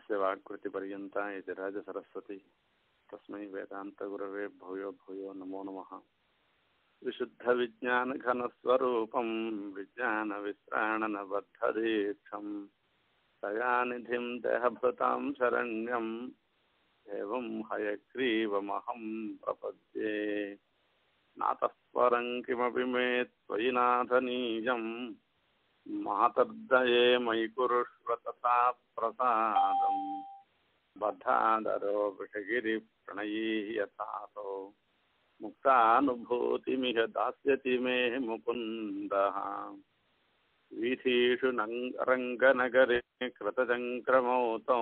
यस्य वाक्कृतिपर्यन्ता इति राजसरस्वती तस्मै वेदान्तगुरवे भूयो भूयो नमो नमः विशुद्धविज्ञानघनस्वरूपं विज्ञानविश्राणनबद्धदीक्षम् दयानिधिं देहभृतां शरण्यम् एवं हयग्रीवमहं प्रपद्ये नातः परं किमपि मे त्वयि नाथनीयम् मातर्दये मयि कुरुष्व तथा प्रसादम् बद्धादरो वृषगिरिप्रणयी यथासो मुक्तानुभूतिमिह दास्यति मे मुकुन्दः वीथीषु नङ् रङ्गनगरे कृतचङ्क्रमौतौ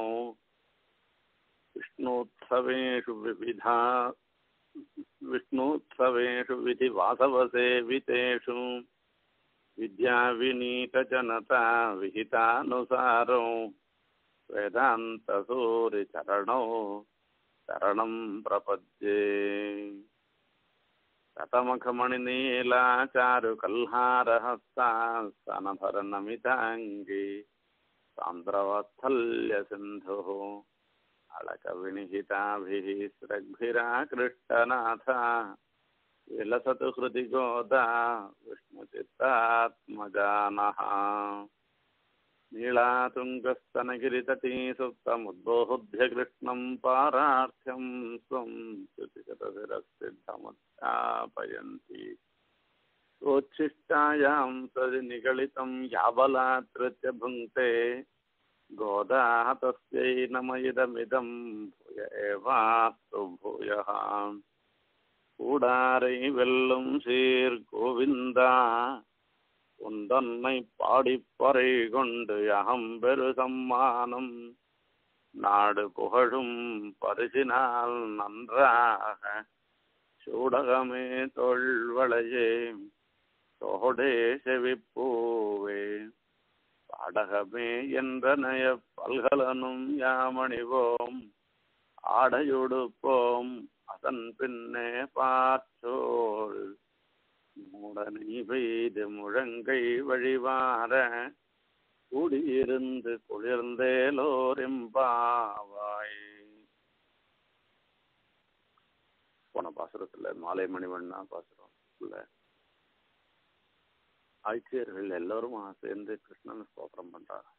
विष्णोत्सवेषु विविधा विष्णोत्सवेषु विधिवासवसेवितेषु विद्याविनीतजनता विहितानुसारो वेदान्तसूरिचरणौ चरणं प्रपद्ये शतमखमणिनीलाचारुकल्हारहस्ता स्तनभरनमिताङ्गी सान्द्रवत्सल्यसिन्धुः अलकविनिहिताभिः स्रग्भिराकृष्टनाथ विलसतु हृदि गोदा विष्णुचित्तात्मजानः नीलातुङ्गस्तनगिरितटी सुप्तमुद्बोहुभ्य कृष्णं पारार्थ्यं स्वं श्रुतिशतशिरसिद्धमुत्थापयन्ति सोच्छिष्टायां सनिगलितं याबलात्कृत्य भुङ्क्ते गोदा तस्यै नमयिदमिदं भूय एवास्तु भूयः கூடாரை வெல்லும் சீர் கோவிந்தா உந்தன்னை பாடிப்பறை கொண்டு அகம்பெரு சம்மானம் நாடு புகழும் பரிசினால் நன்றாக சூடகமே தொல்வளையே தோடே செவிப்பூவே பாடகமே என்றனைய பல்கலனும் யாமணிவோம் ஆடையுடுப்போம் அதன் பின்னே பார்த்தோள் மூடனை பெய்து முழங்கை வழிவார கூடியிருந்து குளிர்ந்தேலோரெம்பாவாய் போன பாசுரத்துல மாலை மணிவண்ணா பாசுரத்துல ஆய்ச்சியர்கள் எல்லோரும் சேர்ந்து கிருஷ்ணன் ஸ்தோத்திரம் பண்றாங்க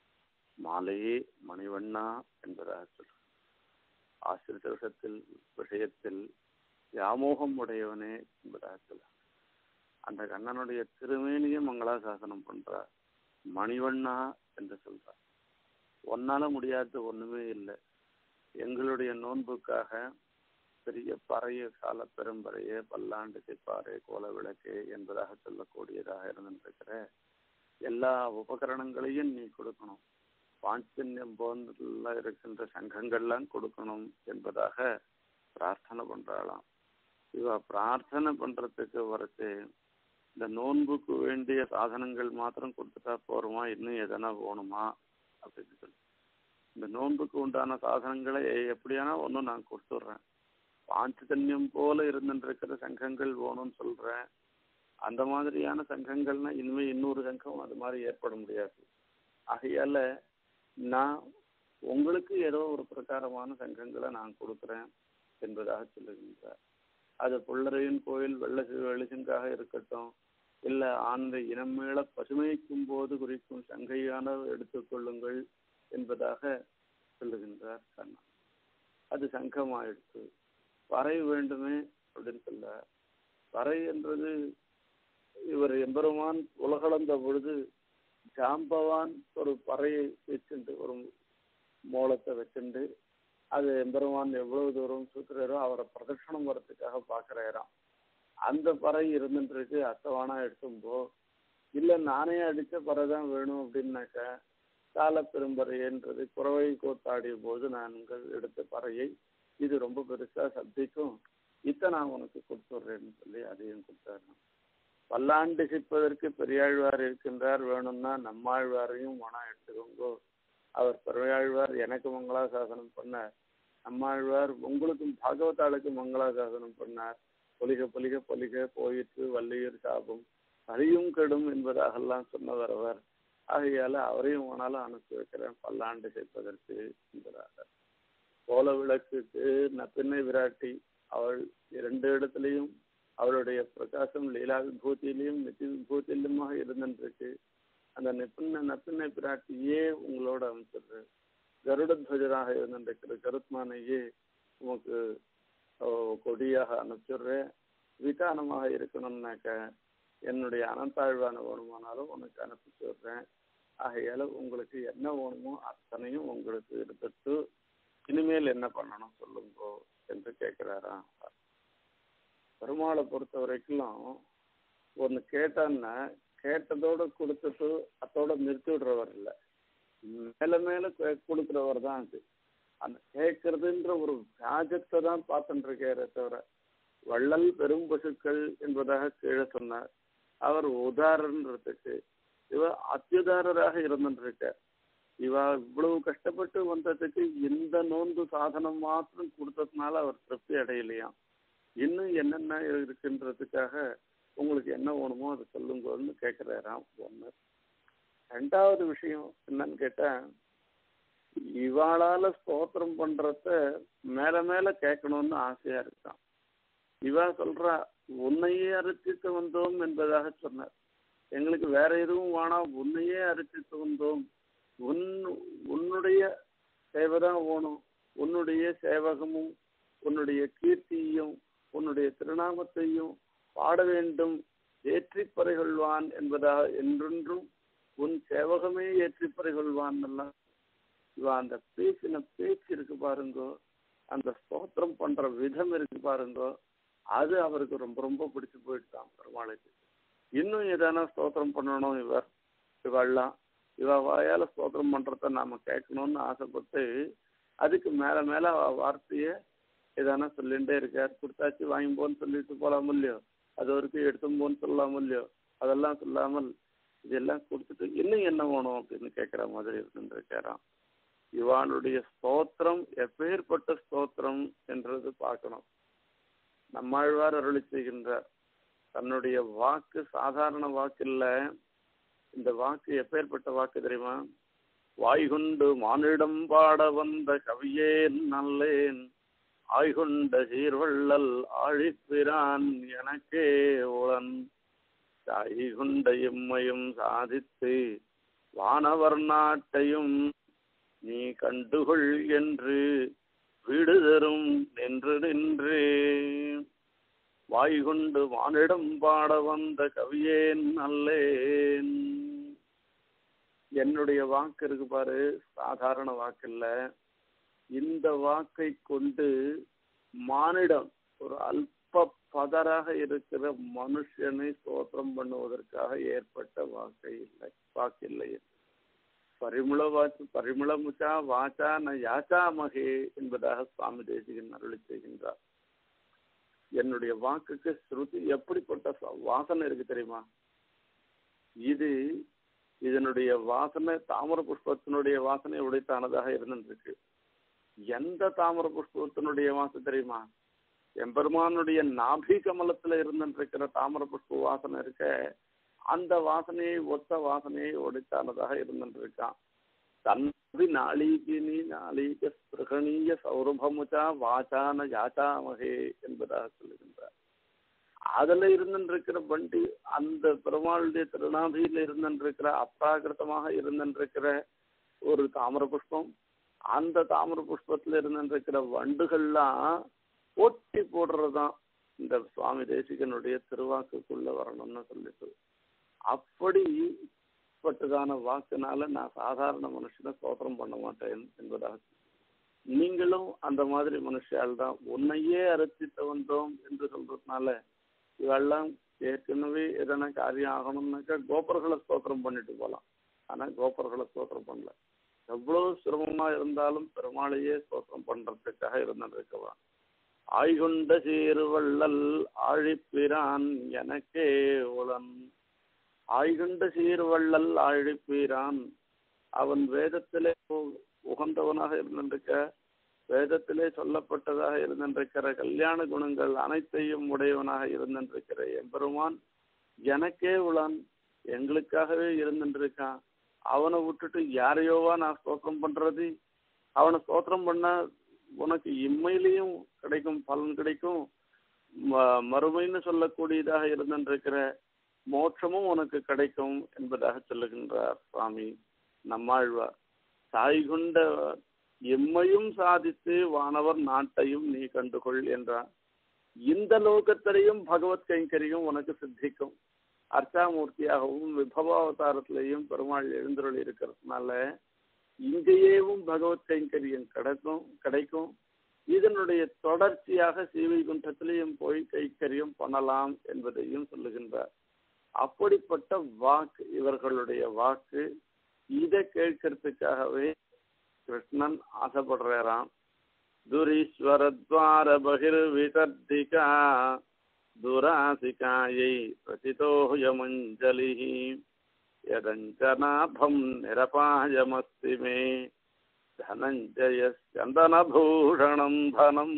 மாலையே மணிவண்ணா என்பதாக சொல்ற ஆசிரித்த விஷயத்தில் விஷயத்தில் வியாமோகம் உடையவனே என்பதாக சொல்ல அந்த கண்ணனுடைய திருமேனியை மங்களாசாசனம் பண்றார் மணிவண்ணா என்று சொல்றார் ஒன்னால முடியாத ஒண்ணுமே இல்லை எங்களுடைய நோன்புக்காக பெரிய பறைய கால பெரும்பறைய பல்லாண்டு சிப்பாறை கோல விளக்கு என்பதாக சொல்லக்கூடியதாக இருந்திருக்கிற எல்லா உபகரணங்களையும் நீ கொடுக்கணும் பாஞ்சன்யம் போன்ற இருக்கின்ற சங்கங்கள்லாம் கொடுக்கணும் என்பதாக பிரார்த்தனை பண்றாளாம் இவ பிரார்த்தனை பண்றதுக்கு வரச்சு இந்த நோன்புக்கு வேண்டிய சாதனங்கள் மாத்திரம் கொடுத்துட்டா போருமா இன்னும் எதனா போகணுமா அப்படின்னு சொல்லி இந்த நோன்புக்கு உண்டான சாதனங்களை எப்படியானா ஒன்றும் நான் கொடுத்துட்றேன் பாஞ்சதன்யம் போல இருந்துருக்கிற சங்கங்கள் வேணும்னு சொல்றேன் அந்த மாதிரியான சங்கங்கள்னா இனிமே இன்னொரு சங்கம் அது மாதிரி ஏற்பட முடியாது ஆகையால நான் உங்களுக்கு ஏதோ ஒரு பிரகாரமான சங்கங்களை நான் கொடுக்குறேன் என்பதாக சொல்லுகின்றார் அது புள்ளரையின் கோயில் வெள்ள வெளிச்சங்காக இருக்கட்டும் இல்லை ஆண்ட இனமேள பசுமைக்கும் போது குறிக்கும் சங்கையான எடுத்துக்கொள்ளுங்கள் என்பதாக சொல்லுகின்றார் கண்ணன் அது சங்கமாயிடுச்சு பறை வேண்டுமே அப்படின்னு சொல்ல பறை என்றது இவர் எம்பெருமான் உலகளந்த பொழுது ஜாம்பவான் ஒரு பறையை வச்சுண்டு ஒரு மோளத்தை வச்சுண்டு அது எம்பெருமான் எவ்வளவு தூரம் சுற்றுறாரோ அவரை பிரதட்சணம் வரத்துக்காக பார்க்குறாராம் அந்த பறை இருந்துருக்கு அத்தவானா எடுத்தும்போ இல்லை நானே அடித்த பறை தான் வேணும் அப்படின்னாக்க கால பெரும்பறைன்றது குறவை கோத்தாடிய போது நாங்கள் எடுத்த பறையை இது ரொம்ப பெருசாக சப்திக்கும் இதை நான் உனக்கு கொடுத்துட்றேன்னு சொல்லி அதையும் கொடுத்தாரு பல்லாண்டு சிப்பதற்கு பெரியாழ்வார் இருக்கின்றார் வேணும்னா நம்மாழ்வாரையும் மனம் எடுத்துக்கோங்கோ அவர் பெரியாழ்வார் எனக்கு மங்களாசாசனம் பண்ணார் நம்மாழ்வார் உங்களுக்கும் பாகவதாளுக்கு மங்களாசாசனம் பண்ணார் பொலிக பொலிக பொலிக போயிற்று வள்ளியர் சாபம் அழியும் கெடும் என்பதாகலாம் சொன்னவர் அவர் ஆகையால அவரையும் வேணாலும் அனுப்பி வைக்கிறேன் பல்லாண்டு சேர்ப்பதற்கு என்கிறார்கள் கோல விளக்குக்கு நப்பிண்ணை விராட்டி அவள் இரண்டு இடத்துலையும் அவளுடைய பிரகாசம் லீலா விபூதியிலையும் நித்தி விபூதியிலுமாக இருந்துருக்கு அந்த நெப்பிண்ண நப்பிண்ணை பிராட்டியே உங்களோட அமைச்சிடுறேன் கருடத்வஜராக இருந்திருக்கிற கருத்மானையே உமக்கு கொடியாக அனுப்பிச்சிடுறேன் விதானமாக இருக்கணும்னாக்க என்னுடைய அனந்தாழ்வான வேணுமானாலும் உனக்கு அனுப்பிச்சு விடுறேன் ஆகையால உங்களுக்கு என்ன வேணுமோ அத்தனையும் உங்களுக்கு எடுத்துட்டு இனிமேல் என்ன பண்ணணும் சொல்லுங்கோ என்று கேட்கிறாராம் பெருமாளை பொறுத்த வரைக்கும் ஒன்று கேட்டான்னா கேட்டதோட கொடுத்துட்டு அதோட நிறுத்தி விடுறவர் இல்லை மேல மேல கொடுக்குறவர் தான் அது அந்த கேட்கறதுன்ற ஒரு வியாஜத்தை தான் பார்த்துட்டு இருக்காரே தவிர வள்ளல் பெரும் பசுக்கள் என்பதாக கீழே சொன்னார் அவர் உதாரணத்துக்கு இவ அத்தியுதாரராக இருந்துருக்க இவ இவ்வளவு கஷ்டப்பட்டு வந்ததுக்கு இந்த நோன்பு சாதனம் மாத்திரம் கொடுத்ததுனால அவர் திருப்தி அடையலையாம் இன்னும் என்னென்ன இருக்குன்றதுக்காக உங்களுக்கு என்ன வேணுமோ அதை சொல்லுங்கன்னு கேட்கிறாராம் ஒன்று ரெண்டாவது விஷயம் என்னன்னு கேட்டா இவாளால ஸ்தோத்திரம் பண்றத மேல மேல கேட்கணும்னு ஆசையா இருக்கான் இவா சொல்றா உன்னையே அரிசித்து வந்தோம் என்பதாக சொன்னார் எங்களுக்கு வேற எதுவும் வேணாம் உன்னையே அரிசித்து வந்தோம் உன் உன்னுடைய சேவை தான் வேணும் உன்னுடைய சேவகமும் உன்னுடைய கீர்த்தியையும் உன்னுடைய திருநாமத்தையும் பாட வேண்டும் ஏற்றி பறைகொள்வான் என்பதாக என்றென்றும் உன் சேவகமே ஏற்றி பறைகொள்வான் எல்லாம் இவன் அந்த பேசின பேச்சு இருக்கு பாருங்கோ அந்த ஸ்தோத்திரம் பண்ற விதம் இருக்கு பாருங்கோ அது அவருக்கு ரொம்ப ரொம்ப பிடிச்சு போயிடுதான் பெருமாளுக்கு இன்னும் எதனா ஸ்தோத்திரம் பண்ணணும் இவர் இவெல்லாம் இவ வாயால ஸ்தோத்திரம் பண்றத நாம கேட்கணும்னு ஆசைப்பட்டு அதுக்கு மேல மேல வார்த்தைய எதனா சொல்லிகிட்டே இருக்கார் கொடுத்தாச்சு வாங்கி போன்னு சொல்லிட்டு போலாம் இல்லையோ அது வரைக்கும் எடுத்தும் போன்னு சொல்லலாம் இல்லையோ அதெல்லாம் சொல்லாமல் இதெல்லாம் கொடுத்துட்டு இன்னும் என்ன வேணும் அப்படின்னு கேட்குற மாதிரி இருந்துருக்காராம் இவாளுடைய ஸ்தோத்திரம் எப்பேற்பட்ட ஸ்தோத்திரம் என்றது பார்க்கணும் நம்மாழ்வார் அருளி செய்கின்றார் தன்னுடைய வாக்கு சாதாரண வாக்கு இல்ல இந்த வாக்கு எப்பேற்பட்ட வாக்கு தெரியுமா வாய்கொண்டு மானிடம் பாட வந்த கவியே நல்லேன் ஆய்கொண்ட சீர்வள்ளல் ஆழிப்பிரான் எனக்கே உளன் தாய்கொண்ட எம்மையும் சாதித்து வானவர் நாட்டையும் நீ கண்டுகொள் என்று வீடு தரும் நின்று நின்று வாய்கொண்டு வானிடம் பாட வந்த கவியேன் அல்லேன் என்னுடைய வாக்கு இருக்கு பாரு சாதாரண வாக்கு இல்ல இந்த வாக்கை கொண்டு மானிடம் ஒரு அல்ப பதராக இருக்கிற மனுஷனை சோத்திரம் பண்ணுவதற்காக ஏற்பட்ட வாக்கை இல்லை வாக்கில்லை பரிமுள வாச்சு பரிமுளமுச்சா வாச்சா ந யாச்சாமகே என்பதாக சுவாமி தேசிகன் அருளி செய்கின்றார் என்னுடைய வாக்குக்கு ஸ்ருதி எப்படிப்பட்ட வாசனை இருக்கு தெரியுமா இது இதனுடைய வாசனை தாமர புஷ்பத்தினுடைய வாசனை உடைத்தானதாக இருந்துருக்கு எந்த தாமர புஷ்பத்தினுடைய வாசம் தெரியுமா எம்பெருமானுடைய நாபி கமலத்துல இருந்துருக்கிற தாமர புஷ்ப வாசனை இருக்க அந்த வாசனையை ஒத்த வாசனையை ஒடித்தானதாக இருந்துருக்கான் தன்னதி நாளீகினி நாளீக ஸ்பிருகணீய சௌரபமுச்சா வாச்சான யாச்சாமகே என்பதாக சொல்லுகின்றார் அதுல இருந்துருக்கிற வண்டி அந்த பெருமாளுடைய திருநாபியில இருந்துருக்கிற அப்ராகிருத்தமாக இருந்துருக்கிற ஒரு தாமர புஷ்பம் அந்த தாமர புஷ்பத்துல இருந்துருக்கிற வண்டுகள்லாம் ஒட்டி போடுறதுதான் இந்த சுவாமி தேசிகனுடைய திருவாக்குக்குள்ள வரணும்னு சொல்லிட்டு அப்படி பட்டதான வாக்குனால நான் சாதாரண மனுஷனை சோதனம் பண்ண மாட்டேன் என்பதாக நீங்களும் அந்த மாதிரி மனுஷால் தான் உன்னையே அரைச்சிட்டு வந்தோம் என்று சொல்றதுனால இவெல்லாம் ஏற்கனவே எதனா காரியம் ஆகணும்னாக்கா கோபர்களை ஸ்தோத்திரம் பண்ணிட்டு போகலாம் ஆனா கோபர்களை ஸ்தோத்திரம் பண்ணல எவ்வளவு சிரமமா இருந்தாலும் பெருமாளையே ஸ்தோத்திரம் பண்றதுக்காக இருந்திருக்கலாம் ஆய்கொண்ட சீர்வள்ளல் ஆழிப்பிரான் எனக்கே உளன் ஆய்கொண்ட சீர்வள்ளல் ஆழிப்பீரான் அவன் வேதத்திலே உகந்தவனாக இருந்திருக்க வேதத்திலே சொல்லப்பட்டதாக இருந்திருக்கிற கல்யாண குணங்கள் அனைத்தையும் உடையவனாக இருந்திருக்கிற எம்பெருமான் எனக்கே உளான் எங்களுக்காகவே இருந்திருக்கான் அவனை விட்டுட்டு யாரையோவா நான் ஸ்தோத்திரம் பண்றது அவனை ஸ்தோத்திரம் பண்ணா உனக்கு இம்மையிலையும் கிடைக்கும் பலன் கிடைக்கும் ம- மறுமைன்னு சொல்லக்கூடியதாக இருந்திருக்கிற மோட்சமும் உனக்கு கிடைக்கும் என்பதாக சொல்லுகின்றார் சுவாமி நம்மாழ்வார் தாய் கொண்ட எம்மையும் சாதித்து வானவர் நாட்டையும் நீ கண்டுகொள் என்றார் இந்த லோகத்திலையும் பகவத் கைங்கரியம் உனக்கு சித்திக்கும் அர்ச்சாமூர்த்தியாகவும் விபவாவதாரத்திலையும் பெருமாள் எழுந்தருள் இருக்கிறதுனால இங்கேயேவும் பகவத் கைங்கரியம் கிடைக்கும் கிடைக்கும் இதனுடைய தொடர்ச்சியாக ஸ்ரீவைகுண்டத்திலையும் போய் கைக்கரியம் பண்ணலாம் என்பதையும் சொல்லுகின்றார் அப்படிப்பட்ட வாக்கு இவர்களுடைய வாக்கு இதை கேட்கறதுக்காகவே கிருஷ்ணன் ஆசைப்படுறாராம் துரீஸ்வரத்வார பகிர்விதர்த்திகா துராசிகாயை பிரசிதோயமஞ்சலி யதஞ்சனாபம் நிரபாயமஸ்தி மே தனஞ்சய சந்தனபூஷணம் தனம்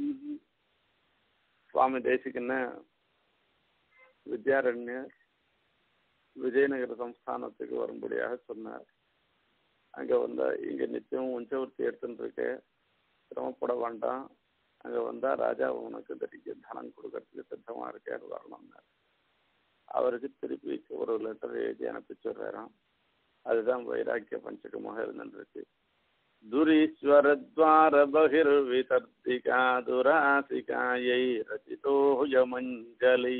சுவாமி தேசிகன்னு வித்யாரண்யர் விஜயநகர சம்ஸ்தானத்துக்கு வரும்படியாக சொன்னார் அங்கே வந்தா இங்கே நித்தியம் உஞ்சவர்த்தி எடுத்துட்டு இருக்கு சிரமப்பட வேண்டாம் அங்கே வந்தால் ராஜா உனக்கு தடிக்க தனம் கொடுக்கறதுக்கு சித்தமாக இருக்கார் வரணும்னார் அவருக்கு திருப்பி ஒரு லெட்டர் எழுதி அனுப்பிச்சுடுறாராம் அதுதான் வைராக்கிய பஞ்சகமாக இருந்துருக்கு துரீஸ்வரத்வார பகிர்விதர்த்திகா துராசிகாயை ரசிதோயமஞ்சலி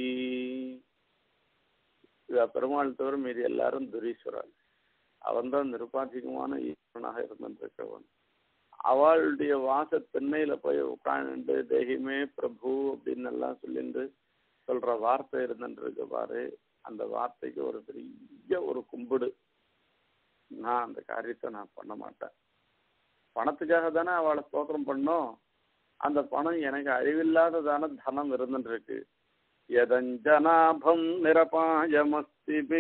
பெருமாள் தவிர மீதி எல்லாரும் துரீஸ்வரன் அவன் தான் நிருபாதிகமான ஈஸ்வரனாக இருந்திருக்கவன் அவளுடைய வாச திண்ணையில போய் உட்காந்து தெய்வமே பிரபு அப்படின்னு எல்லாம் சொல்லிட்டு சொல்ற வார்த்தை இருந்துருக்கு பாரு அந்த வார்த்தைக்கு ஒரு பெரிய ஒரு கும்பிடு நான் அந்த காரியத்தை நான் பண்ண மாட்டேன் பணத்துக்காக தானே அவளை ஸ்தோத்திரம் பண்ணோம் அந்த பணம் எனக்கு அழிவில்லாததான தனம் இருந்துருக்கு எதஞ்சனாபம் நிரபாயமஸ்தி மே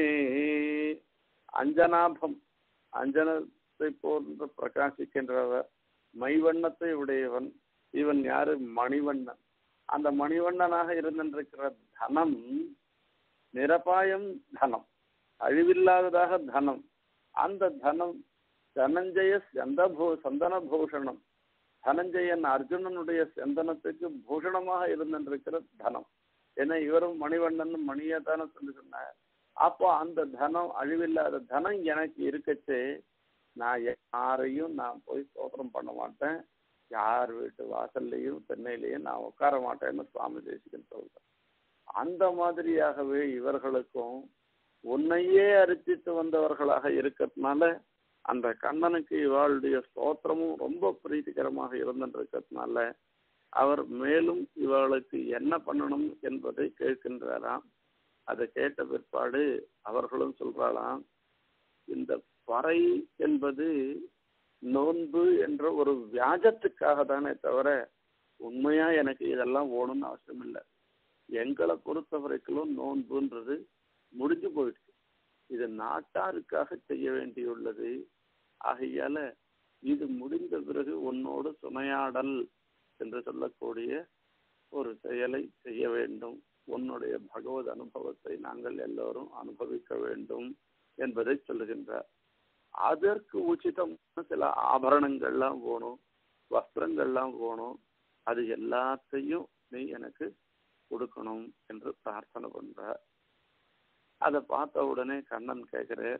அஞ்சனாபம் அஞ்சனத்தை போன்று பிரகாசிக்கின்றவர் மைவண்ணத்தை உடையவன் இவன் யாரு மணிவண்ணன் அந்த மணிவண்ணனாக இருந்திருக்கிற தனம் நிரபாயம் தனம் அழிவில்லாததாக தனம் அந்த தனம் தனஞ்சய சந்தபூ சந்தன பூஷணம் தனஞ்சயன் அர்ஜுனனுடைய சந்தனத்துக்கு பூஷணமாக இருந்திருக்கிற தனம் ஏன்னா இவரும் மணிவண்ணன் மணியை தானே சொல்லி சொன்னார் அப்போ அந்த தனம் அழிவில்லாத தனம் எனக்கு இருக்கச்சே நான் யாரையும் நான் போய் சோதனம் பண்ண மாட்டேன் யார் வீட்டு வாசல்லையும் தென்னையிலையும் நான் உட்கார மாட்டேன்னு சுவாமி தேசிகன் சொல்றேன் அந்த மாதிரியாகவே இவர்களுக்கும் உன்னையே அரிசித்து வந்தவர்களாக இருக்கிறதுனால அந்த கண்ணனுக்கு இவளுடைய ஸ்தோத்திரமும் ரொம்ப பிரீத்திகரமாக இருந்திருக்கிறதுனால அவர் மேலும் இவளுக்கு என்ன பண்ணணும் என்பதை கேட்கின்றாராம் அதை கேட்ட பிற்பாடு அவர்களும் சொல்றாளாம் இந்த பறை என்பது நோன்பு என்ற ஒரு வியாஜத்துக்காக தானே தவிர உண்மையா எனக்கு இதெல்லாம் ஓணும்னு அவசியம் இல்லை எங்களை பொறுத்த வரைக்கும் நோன்புன்றது முடிஞ்சு போயிடுச்சு இது நாட்டாருக்காக செய்ய வேண்டியுள்ளது ஆகையால இது முடிந்த பிறகு உன்னோடு சுமையாடல் என்று சொல்லக்கூடிய ஒரு செயலை செய்ய வேண்டும் உன்னுடைய பகவத் அனுபவத்தை நாங்கள் எல்லோரும் அனுபவிக்க வேண்டும் என்பதை சொல்லுகின்றார் அதற்கு உச்சிதமான சில ஆபரணங்கள்லாம் வேணும் வஸ்திரங்கள்லாம் வேணும் அது எல்லாத்தையும் நீ எனக்கு கொடுக்கணும் என்று பிரார்த்தனை பண்றார் அதை பார்த்த உடனே கண்ணன் கேட்கிறார்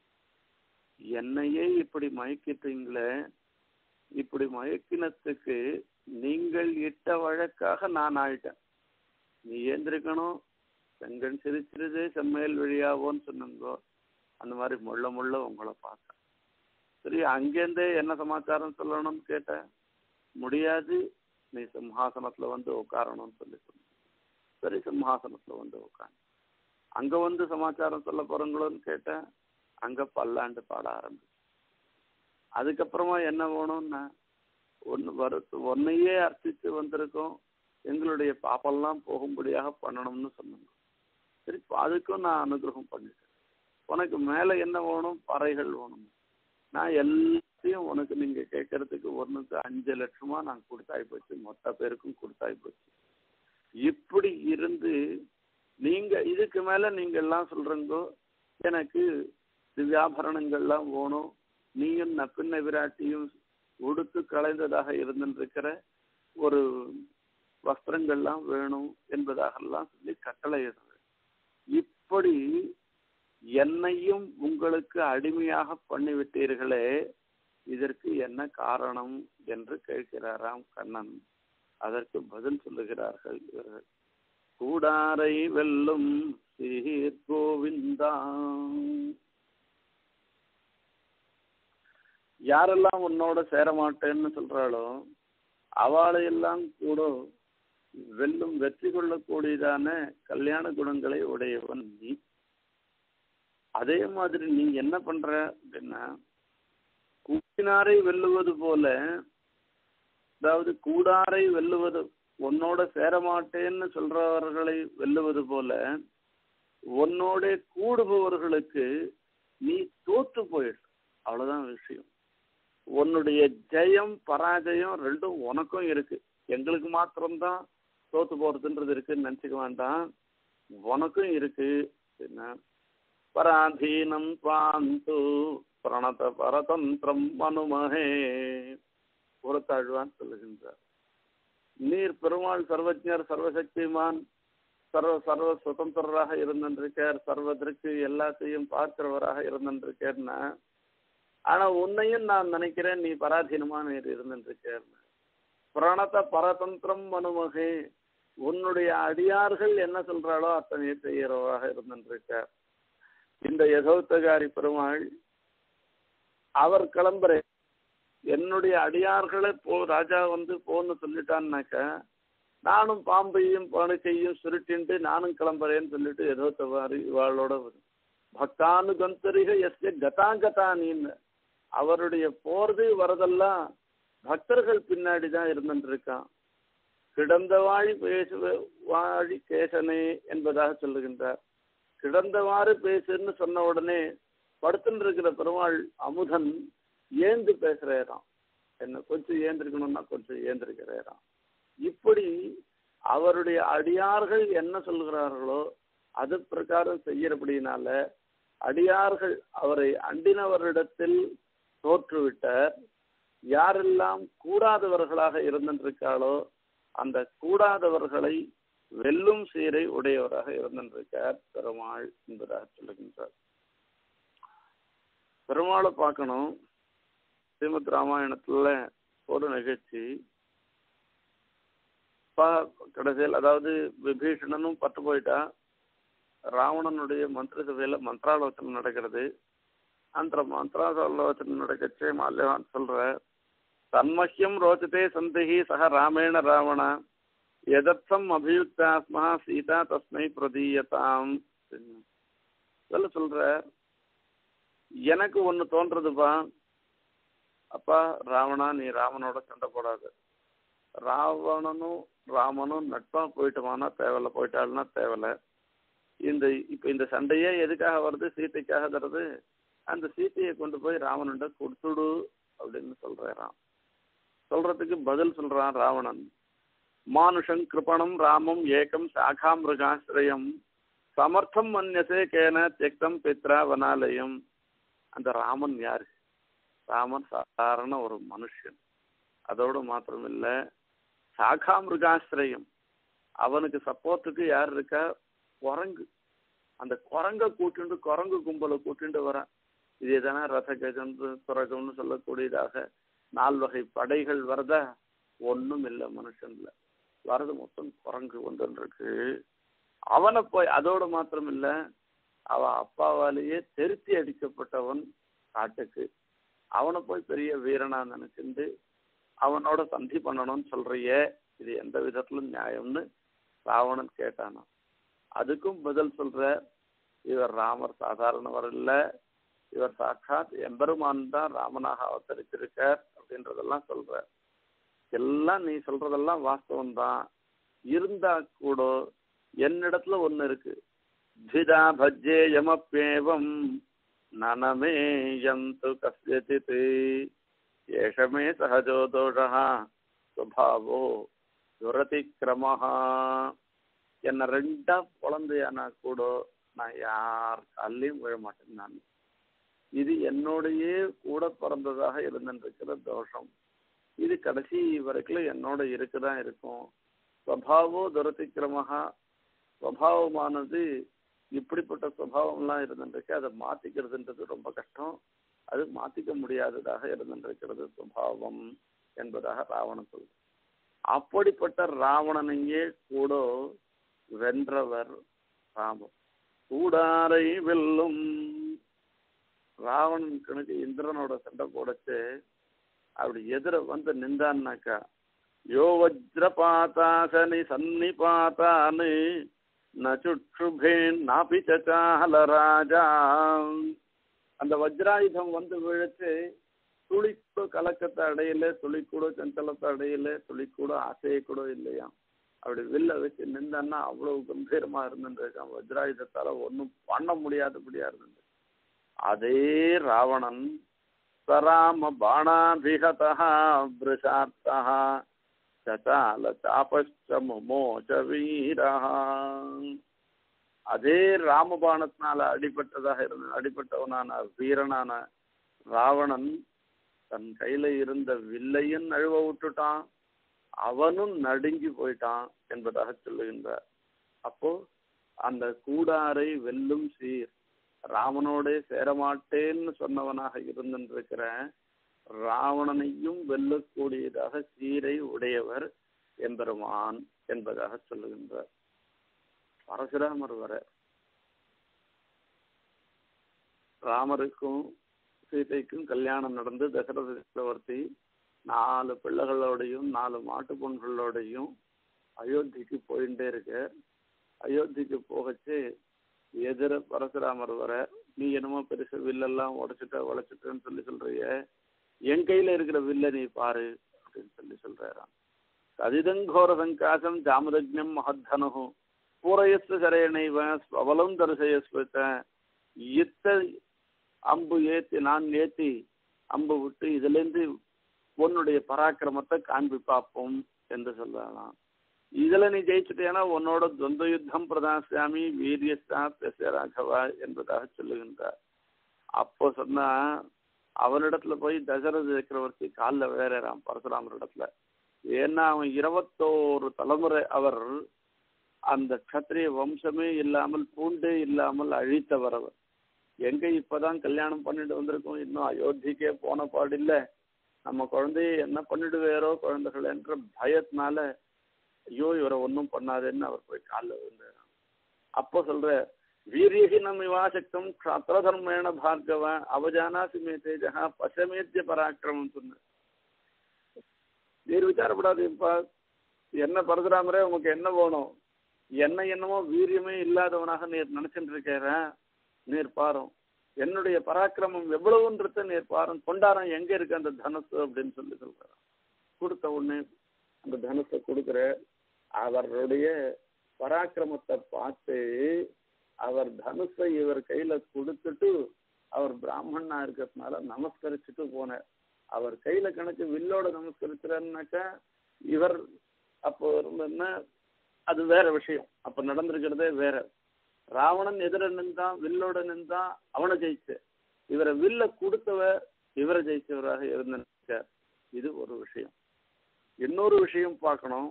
என்னையே இப்படி மயக்கிட்டீங்களே இப்படி மயக்கினத்துக்கு நீங்கள் இட்ட வழக்காக நான் ஆயிட்டேன் நீ ஏந்திருக்கணும் செங்கன் சிரிச்சிருது செம்மையல் வழியாவோன்னு சொன்னங்கோ அந்த மாதிரி முள்ள முள்ள உங்களை பார்த்தேன் சரி அங்கேருந்தே என்ன சமாச்சாரம் சொல்லணும்னு கேட்டேன் முடியாது நீ சிம்ஹாசனத்துல வந்து உட்காரணும்னு சொல்லி சொன்ன சரி சிம்ஹாசனத்துல வந்து உட்காந்து அங்க வந்து சமாச்சாரம் சொல்ல போறீங்களோன்னு கேட்டேன் அங்க பல்லாண்டு பாட ஆரம்பிச்சு அதுக்கப்புறமா என்ன வேணும்னா ஒன்று வரு ஒன்னையே அர்ச்சித்து வந்திருக்கோம் எங்களுடைய பாப்பெல்லாம் போகும்படியாக பண்ணணும்னு சொன்னாங்க சரி அதுக்கும் நான் அனுகிரகம் பண்ணிட்டேன் உனக்கு மேலே என்ன வேணும் பறைகள் வேணும் நான் எல்லாத்தையும் உனக்கு நீங்க கேட்கறதுக்கு ஒன்றுக்கு அஞ்சு லட்சமா நான் கொடுத்தாய் போச்சு மொத்த பேருக்கும் கொடுத்தாய் போச்சு இப்படி இருந்து நீங்க இதுக்கு மேல நீங்க எல்லாம் சொல்றீங்கோ எனக்கு திவ்யாபரணங்கள்லாம் வேணும் நீயும் நப்பின்ன விராட்டியும் உடுத்து கலைந்ததாக இருந்திருக்கிற ஒரு வஸ்திரங்கள்லாம் வேணும் என்பதாகலாம் சொல்லி கட்டளையிடுறது இப்படி என்னையும் உங்களுக்கு அடிமையாக பண்ணிவிட்டீர்களே இதற்கு என்ன காரணம் என்று கேட்கிறாராம் கண்ணன் அதற்கு பதில் சொல்லுகிறார்கள் இவர்கள் கூடாரை வெல்லும் சீர் கோவிந்தா யாரெல்லாம் உன்னோட சேர மாட்டேன்னு சொல்றாளோ அவளையெல்லாம் கூட வெல்லும் வெற்றி கொள்ளக்கூடியதான கல்யாண குணங்களை உடையவன் நீ அதே மாதிரி நீ என்ன பண்ற அப்படின்னா கூட்டினாரை வெல்லுவது போல அதாவது கூடாரை வெல்லுவது உன்னோட சேரமாட்டேன்னு சொல்றவர்களை வெல்லுவது போல உன்னோட கூடுபவர்களுக்கு நீ தோத்து போயிடு அவ்வளவுதான் விஷயம் உன்னுடைய ஜெயம் பராஜயம் ரெண்டும் உனக்கும் இருக்கு எங்களுக்கு மாத்திரம்தான் தோத்து போறதுன்றது இருக்குன்னு நினைச்சுக்க வேண்டாம் உனக்கும் இருக்கு என்ன பராதீனம் பாந்து பிரணத பரதந்திரம் மனுமகே புறத்தாழ்வான் சொல்லுகின்றார் நீர் பெருமாள் சர்வஜர் சர்வசக்திமான் சர்வ சர்வ சுதந்திரராக இருந்திருக்கார் சர்வதற்கு எல்லாத்தையும் பார்க்கிறவராக இருந்திருக்கார்னா ஆனா உன்னையும் நான் நினைக்கிறேன் நீ பராதீனமா நீர் இருந்திருக்கார்னு பிரணத பரதந்திரம் மனுமகே உன்னுடைய அடியார்கள் என்ன சொல்றாளோ அத்தனை செய்கிறவராக இருந்திருக்கார் இந்த யதோத்தகாரி பெருமாள் அவர் கிளம்புற என்னுடைய அடியார்களை போ ராஜா வந்து போன்னு சொல்லிட்டான்னாக்க நானும் பாம்பையும் பணிக்கையும் சுருட்டின்ட்டு நானும் கிளம்புறேன்னு சொல்லிட்டு ஏதோ தவாரி இவாளோட பக்தானு கந்தரிக எஸ்ய கதாங்கதானின்னு அவருடைய போறது வரதெல்லாம் பக்தர்கள் பின்னாடி தான் இருந்துட்டு இருக்கான் கிடந்த வாழி பேசு வாழி கேசனே என்பதாக சொல்லுகின்றார் கிடந்தவாறு பேசுன்னு சொன்ன உடனே படுத்துன்னு இருக்கிற பெருமாள் அமுதன் ஏந்து பேசுறாராம் என்ன கொஞ்சம் ஏந்திருக்கணும்னா கொஞ்சம் ஏந்திருக்கிறாராம் இப்படி அவருடைய அடியார்கள் என்ன சொல்கிறார்களோ அது பிரகாரம் செய்யறபடினால அடியார்கள் அவரை அண்டினவரிடத்தில் தோற்றுவிட்டார் யாரெல்லாம் கூடாதவர்களாக இருந்திருக்காளோ அந்த கூடாதவர்களை வெல்லும் சீரை உடையவராக இருந்திருக்கார் பெருமாள் என்பதாக சொல்லுகின்றார் பெருமாளை பார்க்கணும் ஸ்ரீமத் ராமாயணத்துல ஒரு நிகழ்ச்சி கடைசியில் அதாவது விபீஷணனும் பட்டு போயிட்டா ராவணனுடைய மந்திர சபையில மந்திராலோசனை நடக்கிறது அந்த மந்திராலோசனை நடக்கச்சே மால்யவான் சொல்ற தன்மஹ்யம் ரோச்சதே சந்தகி சக ராமேண ராவண எதர்த்தம் அபியுக்தாஸ்மா சீதா தஸ்மை பிரதீயதாம் சொல்ல சொல்ற எனக்கு ஒன்று தோன்றதுப்பா அப்பா ராவணா நீ ராமனோட சண்டை போடாது ராவணனும் ராமனும் நட்பா போயிட்டோமானா தேவையில்ல போயிட்டாள்னா தேவையில்ல இந்த இப்போ இந்த சண்டையே எதுக்காக வருது சீத்தைக்காக தருது அந்த சீத்தையை கொண்டு போய் ராவன்கிட்ட கொடுத்துடு அப்படின்னு சொல்றாராம் சொல்றதுக்கு பதில் சொல்றான் ராவணன் மானுஷம் கிருபணம் ராமம் ஏகம் சாகா மிருகாசிரயம் சமர்த்தம் மன்யசே கேன தியக்தம் பித்ரா வனாலயம் அந்த ராமன் யாரு ராமன் சாதாரண ஒரு மனுஷன் அதோடு மாத்திரம் இல்ல சாகா மிருகாசிரயம் அவனுக்கு சப்போர்ட்டுக்கு யார் இருக்கா குரங்கு அந்த குரங்க கூட்டிண்டு குரங்கு கும்பலை கூட்டிண்டு வரான் இது எதனா ரத கஜம் துரகம்னு சொல்லக்கூடியதாக நால் வகை படைகள் வரதா ஒன்றும் இல்லை மனுஷன்ல வரது மொத்தம் குரங்கு ஒன்று இருக்கு அவனை போய் அதோட மாத்திரம் இல்லை அவன் அப்பாவாலேயே திருத்தி அடிக்கப்பட்டவன் காட்டுக்கு அவனை போய் பெரிய வீரனா நினைச்சிருந்து அவனோட சந்தி பண்ணணும்னு சொல்றியே இது எந்த விதத்திலும் நியாயம்னு ராவணன் கேட்டானா அதுக்கும் பதில் சொல்ற இவர் ராமர் சாதாரணவர் இல்ல இவர் சாட்சாத் எம்பெருமான் தான் ராமனாக அவதரிச்சிருக்கார் அப்படின்றதெல்லாம் சொல்ற எல்லாம் நீ சொல்றதெல்லாம் வாஸ்தவம் தான் இருந்தா கூட என்னிடத்துல ஒண்ணு இருக்கு திதா பஜ்ஜே யமப்பேவம் நனமே யந்து கஸ்யசித் ஏஷமே சகஜோ தோஷா சுபாவோ துரதிக்கிரமஹா என்னை ரெண்டா குழந்தையானா கூட நான் யார் காலையும் விழ மாட்டேன் நான் இது என்னோடையே கூட பிறந்ததாக இருந்திருக்கிற தோஷம் இது கடைசி வரைக்கும் என்னோட இருக்குதான் இருக்கும் ஸ்வபாவோ துரதிக்கிரமகா ஸ்வபாவமானது இப்படிப்பட்ட சுவாவம்லாம் இருந்துருக்கு அதை மாத்திக்கிறதுன்றது ரொம்ப கஷ்டம் அது மாத்திக்க முடியாததாக இருந்திருக்கிறது சுபாவம் என்பதாக ராவணன் சொல்ற அப்படிப்பட்ட ராவணனையே கூட வென்றவர் ராமர் கூடாரை வெல்லும் ராவணன் கணக்கு இந்திரனோட சண்டை போடச்சு அப்படி எதிர வந்து நின்றான்னாக்கா யோ வஜ்ர பாத்தாசனி சன்னி பாத்தானு நச்சுட்சுபேன் நாபி சால ராஜா அந்த வஜ்ராயுதம் வந்து விழுத்து துளி கூட கலக்கத்தை அடையல துளி கூட சஞ்சலத்தை அடையல துளி கூட ஆசையை கூட இல்லையா அப்படி வில்ல வச்சு நின்றான்னா அவ்வளவு கம்பீரமா இருந்துருக்கான் வஜ்ராயுதத்தால ஒன்றும் பண்ண முடியாதபடியா இருந்தது அதே ராவணன் சராம பாணாபிகதா விருஷார்த்தா சசால சாபச்ச முமோச்ச வீரா அதே ராமபாணத்தினால அடிபட்டதாக இருந்த அடிபட்டவனான வீரனான ராவணன் தன் கையில இருந்த வில்லையும் நழுவ விட்டுட்டான் அவனும் நடுங்கி போயிட்டான் என்பதாக சொல்லுகின்றார் அப்போ அந்த கூடாரை வெல்லும் சீர் ராமனோட சேரமாட்டேன்னு சொன்னவனாக இருந்திருக்கிற ராவணனையும் வெல்லக்கூடியதாக சீரை உடையவர் எம்பெருமான் என்பதாக சொல்லுகின்றார் பரசுராமர் வர ராமருக்கும் சீதைக்கும் கல்யாணம் நடந்து தசரத சக்கரவர்த்தி நாலு பிள்ளைகளோடையும் நாலு மாட்டு பொண்களோடையும் அயோத்திக்கு போயிட்டே இருக்க அயோத்திக்கு போகச்சு எதிர பரசுராமர் வர நீ என்னமோ பெருசு வில்லெல்லாம் உடைச்சிட்ட உழைச்சிட்டேன்னு சொல்லி சொல்றிய என் கையில இருக்கிற வில்ல நீ பாரு அப்படின்னு சொல்லி சொல்றாராம் கதிதங்கோர சங்காசம் ஜாமதஜம் மகத்தனு பூரயஸ்து சரையணைவ ஸ்வபலம் தரிசயஸ்வத்த இத்த அம்பு ஏத்தி நான் ஏத்தி அம்பு விட்டு இதுல இருந்து உன்னுடைய பராக்கிரமத்தை காண்பி பார்ப்போம் என்று சொல்லலாம் இதுல நீ ஜெயிச்சுட்டேன்னா உன்னோட துவந்த யுத்தம் பிரதாசியாமி வீரியஸ்தா பெச ராகவா என்பதாக சொல்லுகின்றார் அப்போ சொன்னா அவனிடத்துல போய் தசரத சக்கரவர்த்தி காலில் விளையாடுறான் பரசுராமர் இடத்துல ஏன்னா அவன் இருபத்தோரு தலைமுறை அவர் அந்த கத்திரிய வம்சமே இல்லாமல் பூண்டே இல்லாமல் அழித்தவர் அவர் எங்க இப்பதான் கல்யாணம் பண்ணிட்டு வந்திருக்கோம் இன்னும் அயோத்திக்கே போன பாடில்லை நம்ம குழந்தைய என்ன பண்ணிடுவேரோ குழந்தைகள் என்ற பயத்தினால ஐயோ இவரை ஒன்றும் பண்ணாதேன்னு அவர் போய் காலில் விழுந்தார் அப்போ சொல்ற வீரியஹீனம் இவாசக்தம் க்ஷாத்திர தர்மேண பார்கவன் அவஜானாசி மே தேஜா பசமேத்திய பராக்கிரமம் சொன்ன நீர் விசாரப்படாதீப்பா என்ன பரசுராமரே உனக்கு என்ன வேணும் என்ன என்னமோ வீரியமே இல்லாதவனாக நீர் நினைச்சிட்டு இருக்கிற நீர் பாரும் என்னுடைய பராக்கிரமம் எவ்வளவுன்றத நீர் பாரும் கொண்டாரம் எங்க இருக்கு அந்த தனுசு அப்படின்னு சொல்லி சொல்றாராம் கொடுத்த உடனே அந்த தனுசை கொடுக்குற அவருடைய பராக்கிரமத்தை பார்த்து அவர் தனுஷை இவர் கையில கொடுத்துட்டு அவர் பிராமணனா இருக்கிறதுனால நமஸ்கரிச்சுட்டு போனார் அவர் கையில கணக்கு வில்லோட நமஸ்கரிச்சுறாருனாக்கா இவர் அப்போ இருந்தன்னா அது வேற விஷயம் அப்ப நடந்திருக்கிறதே வேற ராவணன் எதிர நின்றான் வில்லோட நின்றான் அவனை ஜெயிச்ச இவரை வில்ல கொடுத்தவ இவரை ஜெயிச்சவராக இருந்த இது ஒரு விஷயம் இன்னொரு விஷயம் பார்க்கணும்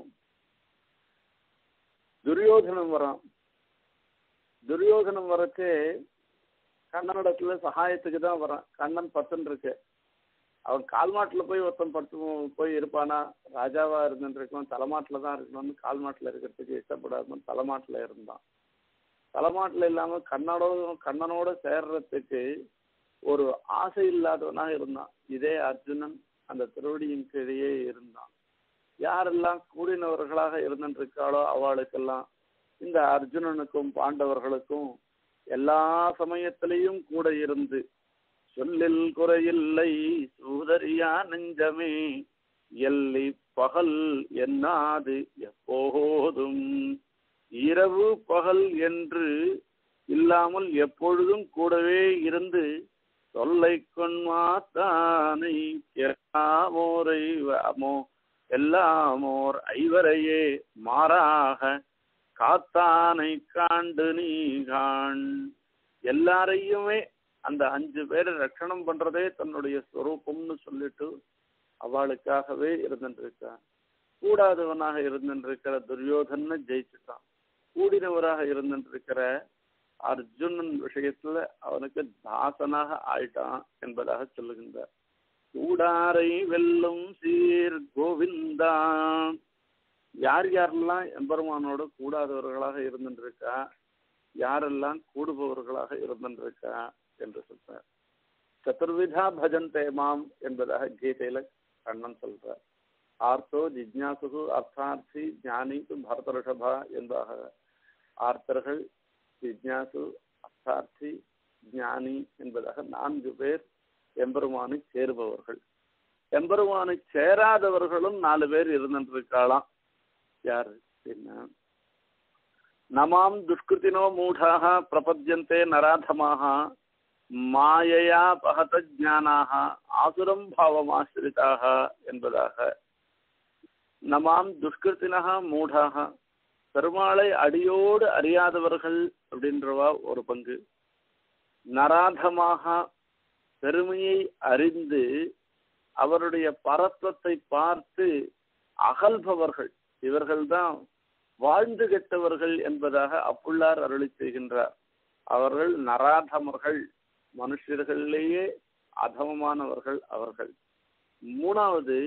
துரியோதனம் வரான் துரியோதனம் வரச்சு கண்ணனிடத்துல சகாயத்துக்கு தான் வரான் கண்ணன் பத்துன்னு இருக்கு அவன் கால்மாட்டில் போய் ஒருத்தன் படுத்து போய் இருப்பானா ராஜாவா இருந்துருக்கும் தலைமாட்டில் தான் இருக்கணும்னு கால்மாட்டில் இருக்கிறதுக்கு இஷ்டப்படாம தலைமாட்டில் இருந்தான் தலைமாட்டில் இல்லாம கண்ணனோட கண்ணனோட சேர்றதுக்கு ஒரு ஆசை இல்லாதவனாக இருந்தான் இதே அர்ஜுனன் அந்த திருவடியின் கீழேயே இருந்தான் யாரெல்லாம் கூடினவர்களாக இருந்திருக்காளோ அவளுக்கெல்லாம் இந்த அர்ஜுனனுக்கும் பாண்டவர்களுக்கும் எல்லா சமயத்திலையும் கூட இருந்து சொல்லில் குறையில்லை சூதரியா நெஞ்சமே எல்லை பகல் என்னாது எப்போதும் இரவு பகல் என்று இல்லாமல் எப்பொழுதும் கூடவே இருந்து தொல்லை கொன்மாத்தானை கேளாமோரை வாமோ எல்லாமோர் ஐவரையே மாறாக காத்தானை காண்டு நீ காண் எல்லாரையுமே அந்த அஞ்சு பேரை ரட்சணம் பண்றதே தன்னுடைய ஸ்வரூபம்னு சொல்லிட்டு அவளுக்காகவே இருந்துருக்கான் கூடாதவனாக இருந்துருக்கிற துரியோதன ஜெயிச்சுட்டான் கூடினவராக இருந்துருக்கிற அர்ஜுனன் விஷயத்துல அவனுக்கு தாசனாக ஆயிட்டான் என்பதாக சொல்லுகின்றார் கூடாரை வெல்லும் சீர் கோவிந்தா யார் யாரெல்லாம் எம்பெருமானோட கூடாதவர்களாக இருந்துருக்கா யாரெல்லாம் கூடுபவர்களாக இருந்துருக்கா என்று சொல்றார் சதுர்விதா பஜந்தே மாம் என்பதாக கீதையில கண்ணன் சொல்றார் ஆர்த்தோ ஜிக்யாசு அர்த்தார்த்தி ஞானி பரத ரிஷபா என்பதாக ஆர்த்தர்கள் ஜிக்யாசு அர்த்தார்த்தி ஞானி என்பதாக நான்கு பேர் எம்பெருமானை சேருபவர்கள் எம்பெருமானை சேராதவர்களும் நாலு பேர் இருந்திருக்காளாம் யார் என்ன நமாம் துஷ்கிருத்தினோ மூடாக பிரபத்யந்தே நராதமாக மாயையா பகத ஜானாக ஆசுரம் பாவமாசிரிதாக என்பதாக நமாம் துஷ்கிருத்தினக மூடாக பெருமாளை அடியோடு அறியாதவர்கள் அப்படின்றவா ஒரு பங்கு நராதமாக பெருமையை அறிந்து அவருடைய பரத்வத்தை பார்த்து அகல்பவர்கள் இவர்கள்தான் வாழ்ந்து கெட்டவர்கள் என்பதாக அப்புள்ளார் அருளி செய்கின்றார் அவர்கள் நராதமர்கள் மனுஷர்களிலேயே அதமமானவர்கள் அவர்கள் மூணாவது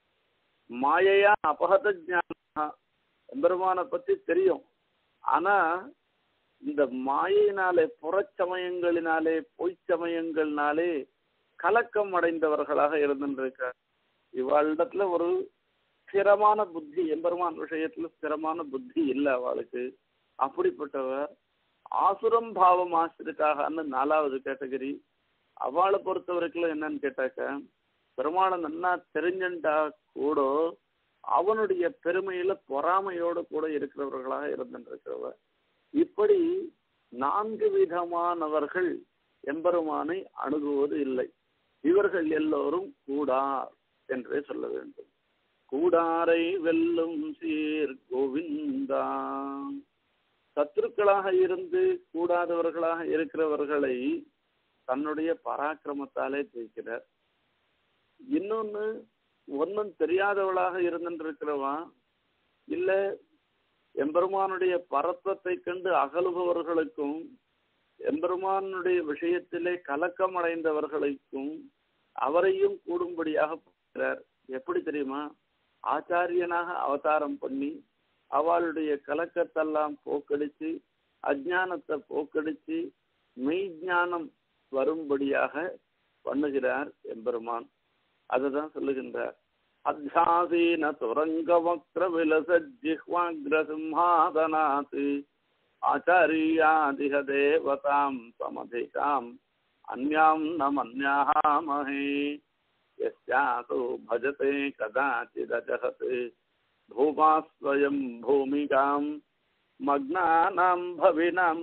மாயையா அபகத ஜான எம்பெருமானை பத்தி தெரியும் ஆனா இந்த மாயினாலே புறச்சமயங்களினாலே பொய்ச்சமயங்களினாலே கலக்கம் அடைந்தவர்களாக இருந்திருக்கார் இவாளிடத்துல ஒரு ஸ்திரமான புத்தி எம்பெருமான் விஷயத்துல ஸ்திரமான புத்தி இல்லை அவளுக்கு அப்படிப்பட்டவர் ஆசுரம் பாவம் ஆசிரிக்காகன்னு நாலாவது கேட்டகரி அவளை பொறுத்த வரைக்கும் என்னன்னு கேட்டாக்க பெருமாளை நன்னா தெரிஞ்சுட்டா கூட அவனுடைய பெருமையில பொறாமையோடு கூட இருக்கிறவர்களாக இருந்திருக்கிறவர் இப்படி நான்கு விதமானவர்கள் எம்பெருமானை அணுகுவது இல்லை இவர்கள் எல்லோரும் கூடார் என்றே சொல்ல வேண்டும் கூடாரை வெல்லும் சீர் கோவிந்தா சத்துருக்களாக இருந்து கூடாதவர்களாக இருக்கிறவர்களை தன்னுடைய பராக்கிரமத்தாலே ஜெயிக்கிறார் இன்னொன்னு ஒன்னும் தெரியாதவளாக இருந்திருக்கிறவா இல்ல எம்பெருமானுடைய பரத்வத்தை கண்டு அகலுபவர்களுக்கும் எம்பெருமானுடைய விஷயத்திலே கலக்கம் அடைந்தவர்களுக்கும் அவரையும் கூடும்படியாக போகிறார் எப்படி தெரியுமா ஆச்சாரியனாக அவதாரம் பண்ணி அவளுடைய கலக்கத்தெல்லாம் போக்கடிச்சு அஜானத்தை போக்கடிச்சு மெய்ஞானம் வரும்படியாக பண்ணுகிறார் எம்பெருமான் அதுதான் சொல்லுகின்றார் அத்தியாசீன துரங்க வக்ர விலச ஜிஹ்வாக்ர சிம்ஹாதனாத் ஆச்சாரியாதிக தேவதாம் சமதிகாம் அந்யாம் ந மன்யாமஹே यस्यासो भजते कदाचिदजहत् भूमास्वयं भूमिकां मग्नानां भविनां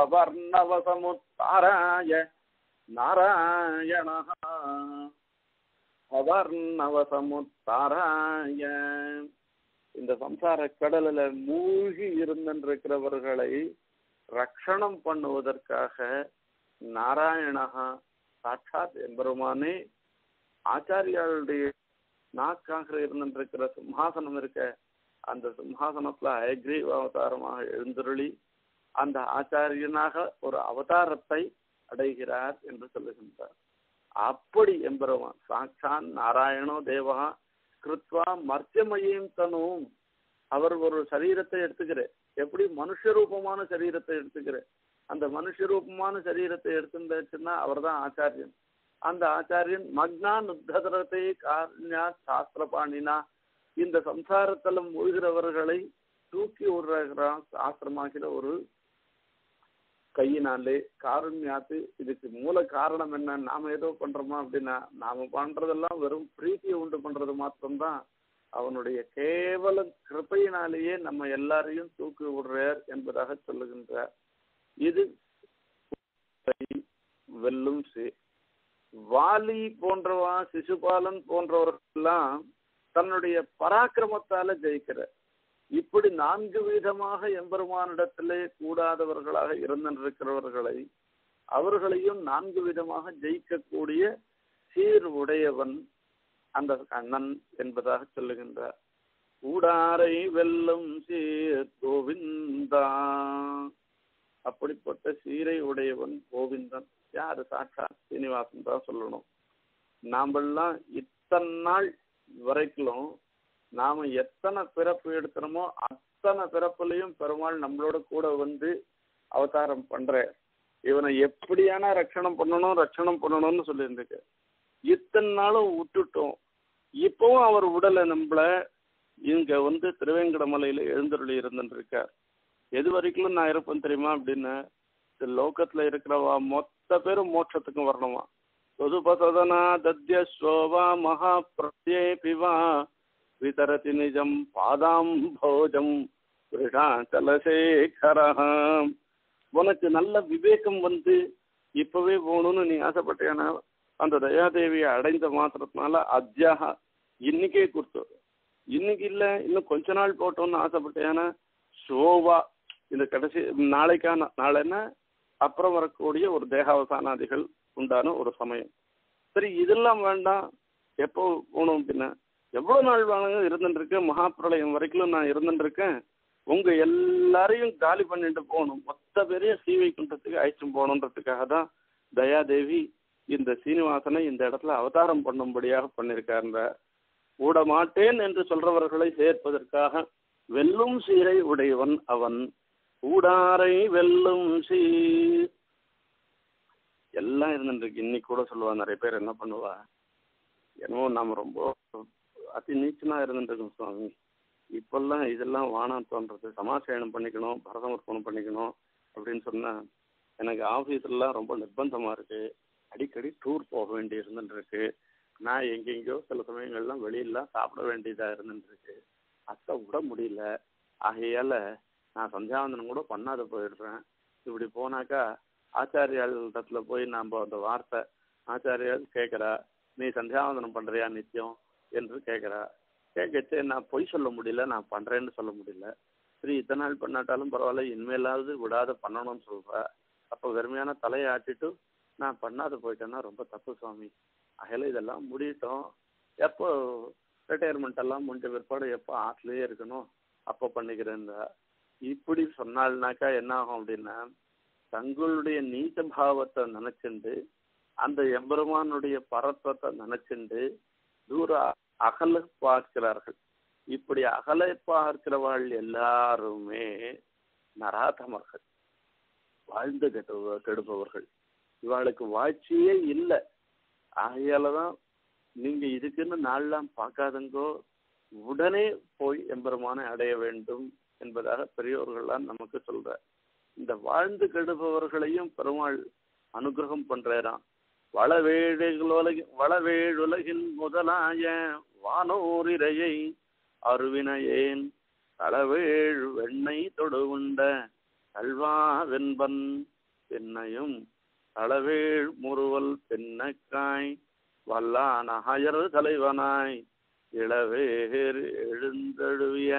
भवर्णवसमुत्ताराय नारायणः भवर्णवसमुत्ताराय இந்த சம்சார கடலில் மூழ்கி இருந்திருக்கிறவர்களை ரக்ஷணம் பண்ணுவதற்காக நாராயணகா சாட்சாத் எம்பெருமானே ஆச்சாரியாளுடைய நாக்காக இருந்திருக்கிற சிம்ஹாசனம் இருக்க அந்த சிம்ஹாசனத்துல அயக்ரீவ அவதாரமாக எழுந்தருளி அந்த ஆச்சாரியனாக ஒரு அவதாரத்தை அடைகிறார் என்று சொல்லுகின்றார் அப்படி எம்பெருமான் சாட்சான் நாராயணோ தேவா கிருத்வா மர்த்தியமயம் தனும் அவர் ஒரு சரீரத்தை எடுத்துக்கிறார் எப்படி மனுஷ ரூபமான சரீரத்தை எடுத்துக்கிறார் அந்த மனுஷ ரூபமான சரீரத்தை எடுத்துட்டாச்சுன்னா அவர் தான் ஆச்சாரியன் அந்த ஆச்சாரியன் மக்னா நுத்தரத்தை காரண்யா சாஸ்திர பாணினா இந்த சம்சாரத்துல மூழ்கிறவர்களை தூக்கி விடுறான் சாஸ்திரமாகிற ஒரு கையினாலே காருண்யாத்து இதுக்கு மூல காரணம் என்ன நாம ஏதோ பண்றோமா அப்படின்னா நாம பண்றதெல்லாம் வெறும் பிரீத்தியை உண்டு பண்றது மாத்திரம்தான் அவனுடைய கேவல கிருப்பையினாலேயே நம்ம எல்லாரையும் தூக்கி விடுறார் என்பதாக சொல்லுகின்றார் இது வெல்லும் சே வாலி போன்றவா சிசுபாலன் போன்றவர்கள்லாம் தன்னுடைய பராக்கிரமத்தால ஜெயிக்கிற இப்படி நான்கு விதமாக எம்பெருமானிடத்திலே கூடாதவர்களாக இருந்திருக்கிறவர்களை அவர்களையும் நான்கு விதமாக ஜெயிக்கக்கூடிய சீர் உடையவன் அந்த கண்ணன் என்பதாக சொல்லுகின்றார் ஊடாரை வெல்லும் சீர் கோவிந்தா அப்படிப்பட்ட சீரை உடையவன் கோவிந்தன் யாரு சாட்சா சீனிவாசன் தான் சொல்லணும் நாமெல்லாம் இத்தனை நாள் வரைக்கும் நாம எத்தனை பிறப்பு எடுக்கிறோமோ அத்தனை பிறப்புலையும் பெருமாள் நம்மளோட கூட வந்து அவதாரம் பண்ற இவனை எப்படியான ரட்சணம் பண்ணணும் ரட்சணம் பண்ணணும்னு சொல்லியிருந்துக்கு இத்தனை நாளும் விட்டுட்டோம் இப்பவும் அவர் உடலை நம்மள இங்க வந்து திருவேங்கடமலையில எழுந்தருளி இருந்துருக்கார் எது வரைக்கும் நான் இருப்பேன் தெரியுமா அப்படின்னு இந்த லோகத்துல இருக்கிறவா மொத்த பேரும் மோட்சத்துக்கும் வரணுமா சொதுபசதனா தத்ய ஸ்ரோவா மகா பிரத்யே பிவா விதரதி நிஜம் பாதாம் போஜம் விருடாச்சலசேகரம் உனக்கு நல்ல விவேகம் வந்து இப்பவே போகணும்னு நீ ஆசைப்பட்டேனா அந்த தயாதேவியை அடைந்த மாத்திரத்தினால அத்தியாக இன்னைக்கே கொடுத்து இன்னைக்கு இல்ல இன்னும் கொஞ்ச நாள் போட்டோம்னு ஆசைப்பட்டேன்னா சோவா இந்த கடைசி நாளைக்கான நாளைன்னா அப்புறம் வரக்கூடிய ஒரு தேகாவசானாதிகள் உண்டான ஒரு சமயம் சரி இதெல்லாம் வேண்டாம் எப்போ போகணும் பின்ன எவ்வளவு நாள் வேணுங்க இருந்துருக்கேன் மகாபிரளயம் வரைக்கும் நான் இருந்துருக்கேன் உங்க எல்லாரையும் காலி பண்ணிட்டு போகணும் மொத்த பேரையும் சீவைக்குன்றத்துக்கு அழைச்சும் போகணுன்றதுக்காக தான் தயாதேவி இந்த சீனிவாசனை இந்த இடத்துல அவதாரம் பண்ணும்படியாக பண்ணியிருக்காருன்ற கூட மாட்டேன் என்று சொல்றவர்களை சேர்ப்பதற்காக வெல்லும் சீரை உடையவன் அவன் ஊடாரை வெல்லும் சீர் எல்லாம் இருந்துருக்கு இன்னைக்கு கூட சொல்லுவா நிறைய பேர் என்ன பண்ணுவா என்னவோ நாம ரொம்ப அதி நீச்சனா இருந்துருக்கோம் சுவாமி இப்பெல்லாம் இதெல்லாம் வானம் தோன்றது சமாசயனம் பண்ணிக்கணும் பரதமர்ப்பணம் பண்ணிக்கணும் அப்படின்னு சொன்னா எனக்கு ஆஃபீஸ்லாம் ரொம்ப நிர்பந்தமா இருக்கு அடிக்கடி டூர் போக வேண்டி இருந்துருக்கு நான் எங்கெங்கயோ சில சமயங்கள்லாம் வெளியிலாம் சாப்பிட வேண்டியதா இருந்துருக்கு அத்தை விட முடியல ஆகையால நான் சந்தியாவந்தனம் கூட பண்ணாத போயிடுறேன் இப்படி போனாக்கா ஆச்சாரியாளிடத்துல போய் நாம் அந்த வார்த்தை ஆச்சாரியால் கேட்குறா நீ சந்தியாவந்தனம் பண்றியா நித்தியம் என்று கேட்குறா கேட்கச்சு நான் பொய் சொல்ல முடியல நான் பண்றேன்னு சொல்ல முடியல சரி இத்தனை நாள் பண்ணாட்டாலும் பரவாயில்ல இனிமேலாவது விடாத பண்ணணும்னு சொல்றா அப்போ வெறுமையான தலையை ஆட்டிட்டு நான் பண்ணாத போயிட்டேன்னா ரொம்ப தப்பு சுவாமி அகையில இதெல்லாம் முடியட்டும் எப்போ ரிட்டையர்மெண்ட் எல்லாம் முடிஞ்ச பிற்பாடு எப்போ ஆற்றுலயே இருக்கணும் அப்போ பண்ணிக்கிறேன் இப்படி சொன்னால்னாக்கா என்ன ஆகும் அப்படின்னா தங்களுடைய நீச்ச பாவத்தை நினைச்சுண்டு அந்த எம்பெருமானுடைய பரத்வத்தை நினைச்சுண்டு தூர அகல பார்க்கிறார்கள் இப்படி அகல பார்க்கிறவர்கள் எல்லாருமே நராதமர்கள் வாழ்ந்து கெட்டு கெடுப்பவர்கள் இவாளுக்கு வாழ்ச்சியே இல்லை ஆகையால தான் நீங்க இதுக்குன்னு நாள்லாம் பார்க்காதங்கோ உடனே போய் எம்பெருமானை அடைய வேண்டும் என்பதாக பெரியோர்கள்லாம் நமக்கு சொல்ற இந்த வாழ்ந்து கெடுபவர்களையும் பெருமாள் அனுகிரகம் பண்றாராம் வளவேழுலகின் வளவேழுலகின் முதலாய வானோரிரையை அருவினையேன் களவேழ் வெண்ணை தொடுவுண்ட கல்வா வெண்பன் பெண்ணையும் களவேழ் முறுவல் பெண்ணக்காய் வல்லான அயர் தலைவனாய் இளவேர் எழுந்தழுவிய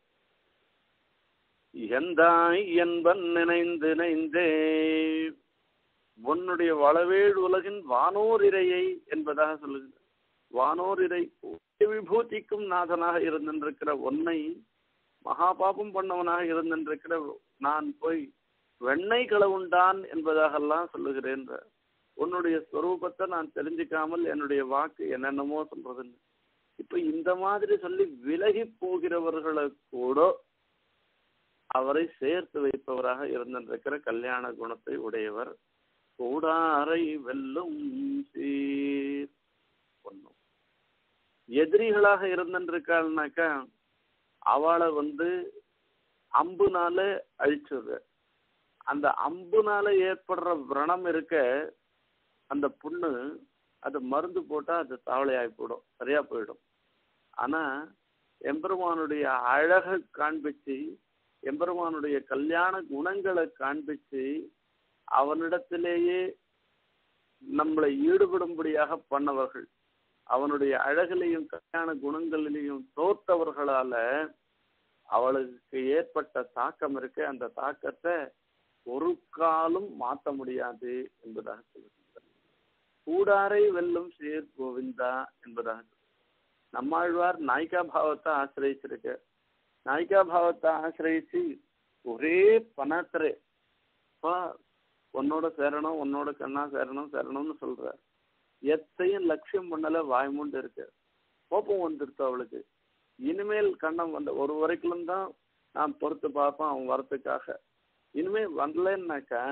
எந்தாய் என்பன் நினைந்து நினைந்தே உன்னுடைய வளவேழ் உலகின் வானோர் இறையை என்பதாக சொல்லுகிறது வானோர் இறை விபூதிக்கும் நாதனாக இருந்திருக்கிற உன்னை மகாபாபம் பண்ணவனாக இருந்திருக்கிற நான் போய் வெண்ணெய் களவுண்டான் என்பதாகலாம் சொல்லுகிறேன் உன்னுடைய ஸ்வரூபத்தை நான் தெரிஞ்சுக்காமல் என்னுடைய வாக்கு என்னென்னமோ சொல்றதுன்னு இப்ப இந்த மாதிரி சொல்லி விலகி போகிறவர்களை கூட அவரை சேர்த்து வைப்பவராக இருந்திருக்கிற கல்யாண குணத்தை உடையவர் கூடாரை வெல்லும் சீர் ஒண்ணும் எதிரிகளாக இருந்திருக்காள்னாக்கா அவளை வந்து அம்புனால அழிச்சது அந்த அம்புனால ஏற்படுற விரணம் இருக்க அந்த புண்ணு அது மருந்து போட்டா அது தாவளையாகி போயிடும் சரியா போயிடும் ஆனா எம்பெருமானுடைய அழகை காண்பிச்சு எம்பெருமானுடைய கல்யாண குணங்களை காண்பிச்சு அவனிடத்திலேயே நம்மளை ஈடுபடும்படியாக பண்ணவர்கள் அவனுடைய அழகிலையும் கல்யாண குணங்களிலையும் தோற்றவர்களால அவளுக்கு ஏற்பட்ட தாக்கம் இருக்கு அந்த தாக்கத்தை ஒரு காலும் மாற்ற முடியாது என்பதாக சொல்லுகின்றார் கூடாரை வெல்லும் சேர் கோவிந்தா என்பதாக நம்மாழ்வார் நாயிகா பாவத்தை ஆசிரியிச்சிருக்க நாயிகா பாவத்தை ஆசிரியிச்சு ஒரே பணத்திரே அப்பா உன்னோட சேரணும் உன்னோட கண்ணா சேரணும் சேரணும்னு சொல்ற எத்தையும் லட்சியம் பண்ணல வாய்மூண்டு இருக்கு கோபம் வந்துருச்சு அவளுக்கு இனிமேல் கண்ணம் வந்த ஒரு வரைக்கும் தான் நான் பொறுத்து பார்ப்பேன் அவன் வரத்துக்காக இனிமேல் வரலன்னாக்கா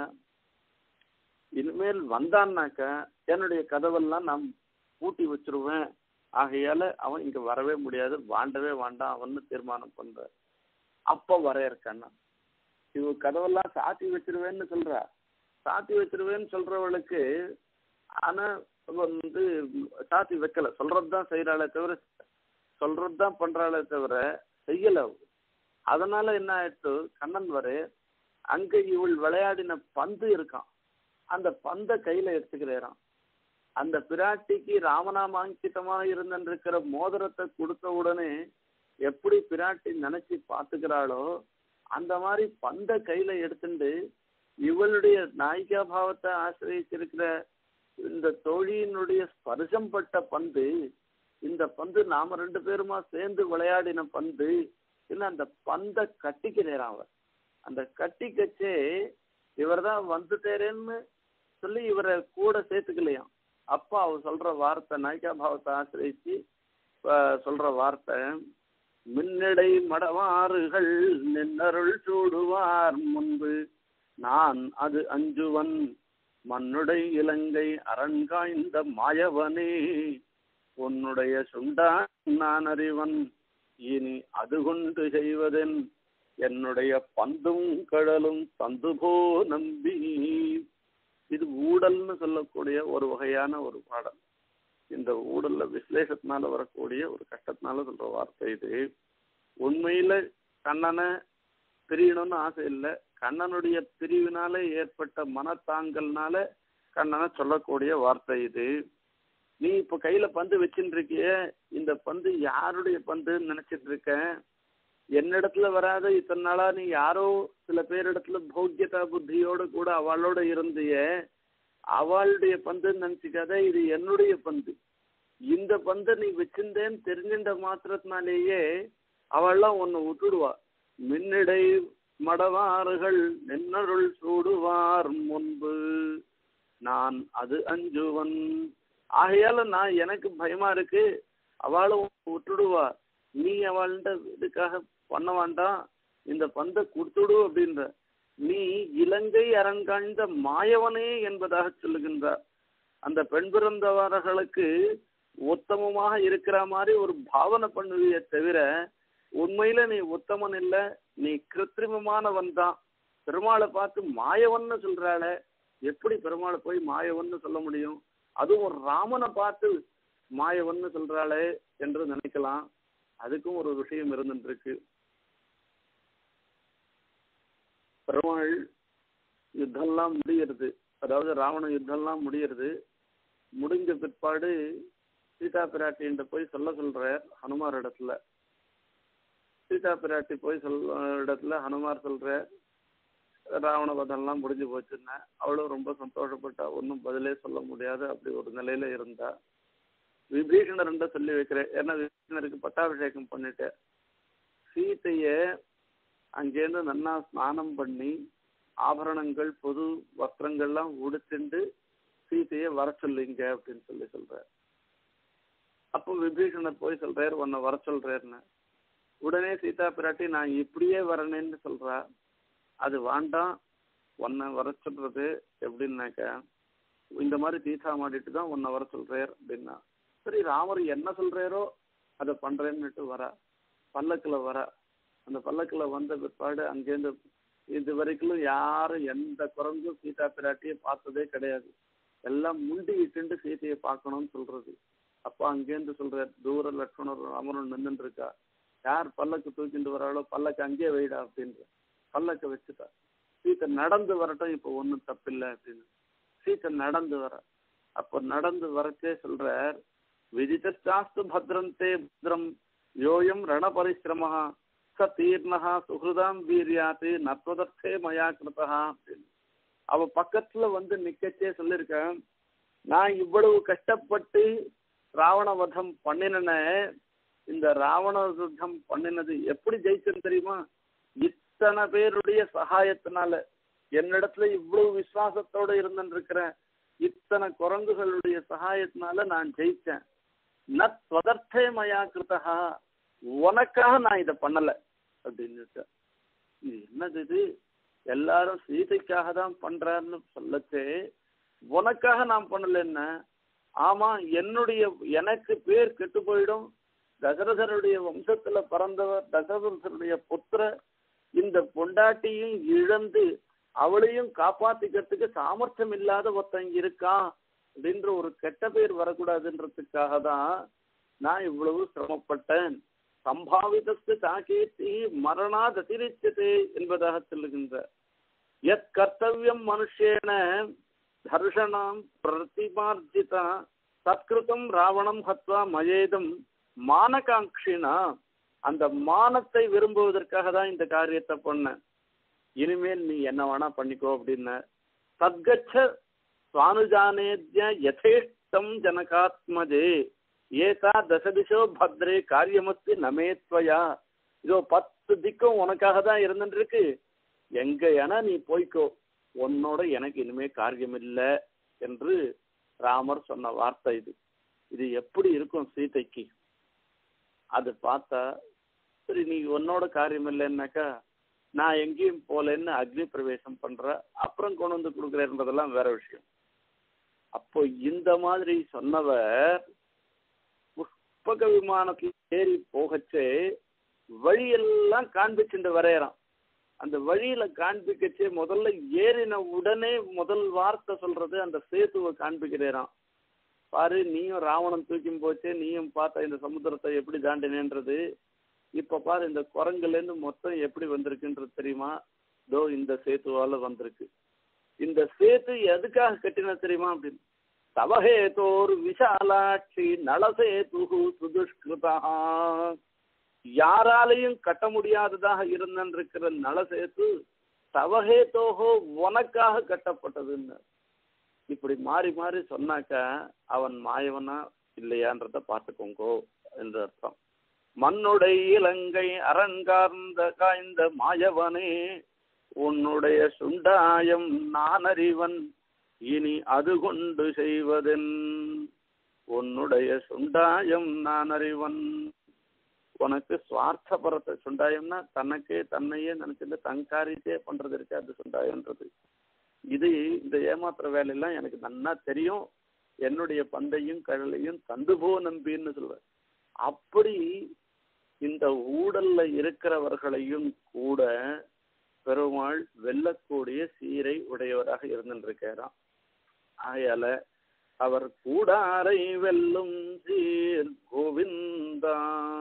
இனிமேல் வந்தான்னாக்கா என்னுடைய கதவெல்லாம் நான் பூட்டி வச்சிருவேன் ஆகையால அவன் இங்க வரவே முடியாது வாண்டவே வாண்டாம் அவன்னு தீர்மானம் பண்ற அப்ப வரையறக்கண்ணா இவ கதவெல்லாம் சாத்தி வச்சிருவேன்னு சொல்றா சாத்தி வச்சிருவேன்னு சொல்றவளுக்கு ஆனா வந்து சாத்தி வைக்கல சொல்றதுதான் செய்யறாளே தவிர சொல்றதுதான் பண்றாளே தவிர செய்யல அவ. அதனால என்ன ஆயிடுச்சு கண்ணன் வரை அங்க இவள் விளையாடின பந்து இருக்கான் அந்த பந்தை கையில எடுத்துக்கிறாராம் அந்த பிராட்டிக்கு ராமநாமாங்கிதமா இருந்திருக்கிற மோதிரத்தை கொடுத்த உடனே எப்படி பிராட்டி நினைச்சு பாத்துக்கிறாளோ அந்த மாதிரி பந்த கையில எடுத்துட்டு இவளுடைய நாயிகா பாவத்தை ஆசிரியச்சிருக்கிற இந்த தோழியினுடைய ஸ்பர்சம் பட்ட பந்து இந்த பந்து நாம ரெண்டு பேருமா சேர்ந்து விளையாடின பந்து இல்ல அந்த பந்தை கட்டிக்கிறான் அவர் அந்த கட்டிக்கச்சே இவர் தான் வந்துட்டேரேன்னு சொல்லி இவரை கூட சேர்த்துக்கலையாம் அப்பா அவர் சொல்ற வார்த்தை நாயிகா பாவத்தை ஆசிரியிச்சு அஹ், சொல்ற வார்த்தை மின்னடை மடவாறுகள் நின்னருள் சூடுவார் முன்பு நான் அது அஞ்சுவன் மண்ணுடை இலங்கை அரண்காய்ந்த மாயவனே உன்னுடைய சுண்டா நான் அறிவன் இனி அது கொண்டு செய்வதென் என்னுடைய பந்தும் கடலும் தந்துபோ நம்பி இது ஊடல்னு சொல்லக்கூடிய ஒரு வகையான ஒரு பாடல் இந்த ஊடல்ல விசலேஷத்தினால வரக்கூடிய ஒரு கஷ்டத்தினால சொல்ற வார்த்தை இது உண்மையில கண்ணனை பிரியணும்னு ஆசை இல்லை கண்ணனுடைய பிரிவினால ஏற்பட்ட மனத்தாங்கல்னால கண்ணனை சொல்லக்கூடிய வார்த்தை இது நீ இப்ப கையில பந்து வச்சுட்டு இருக்கிய இந்த பந்து யாருடைய பந்துன்னு நினைச்சிட்டு இருக்க என்னிடத்துல வராத இத்தனை நாளா நீ யாரோ சில பேரிடத்துல போக்கியதா புத்தியோட கூட அவளோட இருந்திய அவளுடைய பந்துன்னு நினைச்சுக்காத இது என்னுடைய பந்து இந்த பந்தை நீ வச்சிருந்தேன்னு தெரிஞ்சின்ற மாத்திரத்தினாலேயே அவள்லாம் உன்னை விட்டுடுவா மின்னிடை மடவாறுகள் நின்னருள் சூடுவார் முன்பு நான் அது அஞ்சுவன் ஆகையால நான் எனக்கு பயமா இருக்கு அவளும் விட்டுடுவா நீ அவள்கிட்ட இதுக்காக பண்ண வேண்டாம் இந்த பந்தை கொடுத்துடு அப்படின்ற நீ இலங்கை அரண்காய்ந்த மாயவனே என்பதாக சொல்லுகின்றார் அந்த பெண் பிறந்தவர்களுக்கு உத்தமமாக இருக்கிற மாதிரி ஒரு பாவனை பண்ணுவியே தவிர உண்மையில நீ உத்தமன் இல்ல நீ கிருத்திரிமமானவன் தான் பெருமாளை பார்த்து மாயவன்னு சொல்றாள எப்படி பெருமாளை போய் மாயவன்னு சொல்ல முடியும் அதுவும் ஒரு ராமனை பார்த்து மாயவன்னு சொல்றாளே என்று நினைக்கலாம் அதுக்கும் ஒரு விஷயம் இருந்துட்டு இருக்கு பெருமாள் யுத்தம்லாம் முடியறது அதாவது ராவண யுத்தம்லாம் முடியறது முடிஞ்ச பிற்பாடு சீதா பிராட்டின்ட்ட போய் சொல்ல சொல்றார் ஹனுமார் இடத்துல சீதா பிராட்டி போய் சொல் இடத்துல ஹனுமார் சொல்ற ராவண வதம்லாம் முடிஞ்சு போச்சுன்னா அவளும் ரொம்ப சந்தோஷப்பட்டா ஒன்றும் பதிலே சொல்ல முடியாது அப்படி ஒரு நிலையில இருந்தா விபீஷணர்ன்ற சொல்லி வைக்கிறேன் ஏன்னா விபீஷணருக்கு பட்டாபிஷேகம் பண்ணிட்டேன் சீதைய அங்கேருந்து நன்னா ஸ்நானம் பண்ணி ஆபரணங்கள் புது வஸ்திரங்கள்லாம் உடுத்துண்டு சீதையை வர சொல்லுங்க அப்படின்னு சொல்லி சொல்றார் அப்போ விபீஷணர் போய் சொல்றாரு உன்னை வர சொல்றாருன்னு உடனே சீதா பிராட்டி நான் இப்படியே வரணுன்னு சொல்றா அது வேண்டாம் உன்னை வர சொல்றது எப்படின்னாக்கா இந்த மாதிரி தீசா மாட்டிட்டு தான் உன்னை வர சொல்றார் அப்படின்னா சரி ராமர் என்ன சொல்றாரோ அதை பண்றேன்னுட்டு வர பல்லக்குல வர அந்த பல்லக்குல வந்த பிற்பாடு அங்கேருந்து இது வரைக்கும் யாரும் எந்த குரங்கும் சீதா பிராட்டியை பார்த்ததே கிடையாது எல்லாம் முண்டி இட்டுண்டு சீதையை பார்க்கணும்னு சொல்றது அப்போ அங்கேருந்து சொல்ற தூர லட்சுமணர் ராமரும் நின்றுட்டு இருக்கா யார் பல்லக்கு தூக்கிட்டு வராளோ பல்லக்கு அங்கேயே வைடா அப்படின்ற பல்லக்க வச்சுட்டா சீத்தை நடந்து வரட்டும் இப்போ ஒன்றும் தப்பில்லை அப்படின்னு சீத்தை நடந்து வர அப்போ நடந்து வரச்சே சொல்றார் விதித்தாஸ்து பத்ரந்தே பத்ரம் யோயம் ரண பரிசிரமஹா ச தீர்ணஹா சுகிருதாம் வீரியாத்து நத்வதர்த்தே மயா கிருதா அப்படின்னு அவ பக்கத்துல வந்து நிக்கச்சே சொல்லியிருக்கேன் நான் இவ்வளவு கஷ்டப்பட்டு ராவண வதம் பண்ணினன இந்த ராவண வதம் பண்ணினது எப்படி ஜெயிச்சேன்னு தெரியுமா இத்தனை பேருடைய சகாயத்தினால என்னிடத்துல இவ்வளவு விசுவாசத்தோட இருந்துட்டு இருக்கிறேன் இத்தனை குரங்குகளுடைய சகாயத்தினால நான் ஜெயிச்சேன் நத்வதர்த்தே மயா கிருதா உனக்காக நான் இதை பண்ணல அப்படின்னு இது என்னது இது எல்லாரும் சீதைக்காக தான் பண்றாருன்னு சொல்லச்சே உனக்காக நான் பண்ணலன்னா ஆமா என்னுடைய எனக்கு பேர் கெட்டு போயிடும் தசரதருடைய வம்சத்துல பிறந்தவர் தசரதருடைய புத்திர இந்த பொண்டாட்டியும் இழந்து அவளையும் காப்பாத்திக்கிறதுக்கு சாமர்த்தியம் இல்லாத ஒருத்தன் இருக்கான் அப்படின்ற ஒரு கெட்ட பேர் வரக்கூடாதுன்றதுக்காக தான் நான் இவ்வளவு சிரமப்பட்டேன் சம்பாவிதஸ்து சாகேத்தி மரணாத் அதிரிச்சதே என்பதாக சொல்லுகின்ற எத் கர்த்தவியம் மனுஷேன தர்ஷனாம் பிரதிமார்ஜிதா சத்கிருதம் ராவணம் ஹத்வா மயேதம் மானகாங்ஷினா அந்த மானத்தை விரும்புவதற்காக தான் இந்த காரியத்தை பண்ணேன் இனிமேல் நீ என்ன வேணா பண்ணிக்கோ அப்படின்ன சத்கச்ச சுவானுஜானேத்ய யதேஷ்டம் ஜனகாத்மஜே ஏதா தசதிசோ பத்ரே காரியமஸ்தி நமேத்வயா இதோ பத்து திக்கும் உனக்காக தான் இருந்துட்டு இருக்கு எங்க ஏன்னா நீ போய்க்கோ உன்னோட எனக்கு இனிமே காரியம் இல்லை என்று ராமர் சொன்ன வார்த்தை இது இது எப்படி இருக்கும் சீதைக்கு அது பார்த்தா சரி நீ உன்னோட காரியம் இல்லைன்னாக்கா நான் எங்கேயும் போலேன்னு அக்னி பிரவேசம் பண்ற அப்புறம் கொண்டு வந்து கொடுக்குறேன்றதெல்லாம் வேற விஷயம் அப்போ இந்த மாதிரி சொன்னவர் புஷ்பக விமானத்தில் ஏறி போகச்சே வழியெல்லாம் காண்பிச்சுட்டு வரையறான் அந்த வழியில காண்பிக்கச்சே முதல்ல ஏறின உடனே முதல் வார்த்தை சொல்றது அந்த சேத்துவை காண்பிக்கிறேரான் பாரு நீயும் ராவணன் தூக்கி போச்சு நீயும் பார்த்த இந்த சமுத்திரத்தை எப்படி தாண்டினேன்றது இப்ப பாரு இந்த குரங்குல இருந்து மொத்தம் எப்படி வந்திருக்குன்றது தெரியுமா இதோ இந்த சேத்துவால வந்திருக்கு இந்த சேத்து எதுக்காக கட்டின தெரியுமா அப்படின்னு தவஹேதோர் விஷாலாட்சி நலசேது சுதுஷ்கிருதா யாராலையும் கட்ட முடியாததாக இருந்திருக்கிற நலசேத்து தவஹேதோஹோ உனக்காக கட்டப்பட்டதுன்னு இப்படி மாறி மாறி சொன்னாக்க அவன் மாயவனா இல்லையான்றத பார்த்துக்கோங்கோ என்று அர்த்தம் மண்ணுடைய இலங்கை அரண்கார்ந்த காய்ந்த மாயவனே உன்னுடைய சுண்டாயம் நான் அறிவன் இனி அது கொண்டு செய்வதென் உன்னுடைய சுண்டாயம் நான் அறிவன் உனக்கு சுவார்த்தபரத்தை சுண்டாயம்னா தனக்கே தன்னையே நினைச்சிட்டு தன் காரியத்தையே பண்றது இருக்கு அது சுண்டாயம்ன்றது இது இந்த ஏமாத்துற வேலையெல்லாம் எனக்கு நன்னா தெரியும் என்னுடைய பந்தையும் கழலையும் தந்து போ நம்பின்னு சொல்லுவேன் அப்படி இந்த ஊடல்ல இருக்கிறவர்களையும் கூட பெருமாள் வெல்லக்கூடிய சீரை உடையவராக இருந்திருக்கிறாராம் ஆயால அவர் கூடாரை வெல்லும் சீர் கோவிந்தா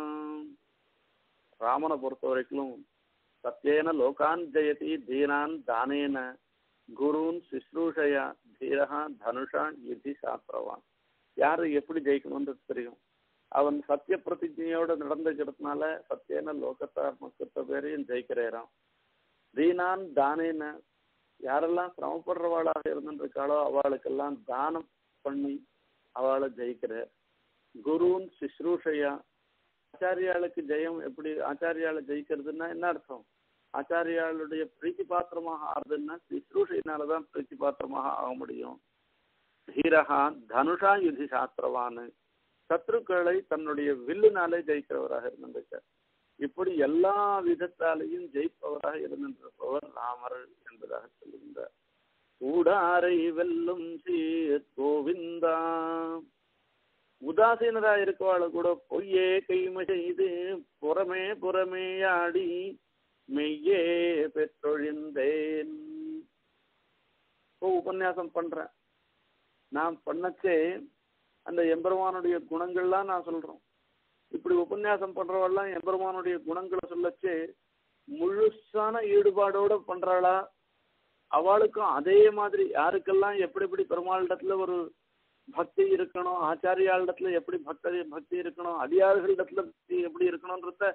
ராமனை பொறுத்த வரைக்கும் சத்தியேன லோகான் ஜெயதி தீனான் தானேன குருன் சுஸ்ரூஷயா தீரஹா தனுஷா யுதி சாஸ்திரவான் யாரு எப்படி ஜெயிக்கணும்ன்றது தெரியும் அவன் சத்திய பிரதிஜையோட நடந்துக்கிறதுனால சத்தியன லோகத்தார் மக்கத்த பேரையும் ஜெயிக்கிறேரான் தீனான் தானேன யாரெல்லாம் சிரமப்படுறவாளாக இருந்துருக்காளோ அவளுக்கெல்லாம் தானம் பண்ணி அவளை ஜெயிக்கிற குருன் சுஸ்ரூஷையா ஆச்சாரியாளுக்கு ஜெயம் எப்படி ஆச்சாரியால ஜெயிக்கிறதுன்னா என்ன அர்த்தம் ஆச்சாரியாளுடைய பிரீத்தி பாத்திரமாக ஆறுதுன்னா சுஸ்ரூஷையினாலதான் பிரீத்தி பாத்திரமாக ஆக முடியும் தீரகா தனுஷா யுதி சாஸ்திரவான் சத்ருக்களை தன்னுடைய வில்லுனாலே ஜெயிக்கிறவராக இருந்திருக்கார் இப்படி எல்லா விதத்தாலையும் ஜெயிப்பவராக இருந்திருப்பவர் ராமர் என்பதாக சொல்லுகின்றார் ஊடாரை வெல்லும் சீர் கோவிந்தா உதாசீனரா இருக்கவாள கூட பொய்யே கைமை செய்து புறமே புறமேயாடி மெய்யே பெற்றொழிந்தேன் இப்போ உபன்யாசம் பண்றேன் நான் பண்ணச்சே அந்த எம்பெருமானுடைய குணங்கள்லாம் நான் சொல்றோம் இப்படி உபன்யாசம் பண்றவெல்லாம் எம்பெருமானுடைய குணங்களை சொல்லச்சே முழுசான ஈடுபாடோட பண்றாளா அவளுக்கும் அதே மாதிரி யாருக்கெல்லாம் எப்படி எப்படி பெருமாளிடத்துல ஒரு பக்தி இருக்கணும் ஆச்சாரியாளிடத்துல எப்படி பக்தி பக்தி இருக்கணும் அடியார்களிடத்துல பக்தி எப்படி இருக்கணும்ன்றத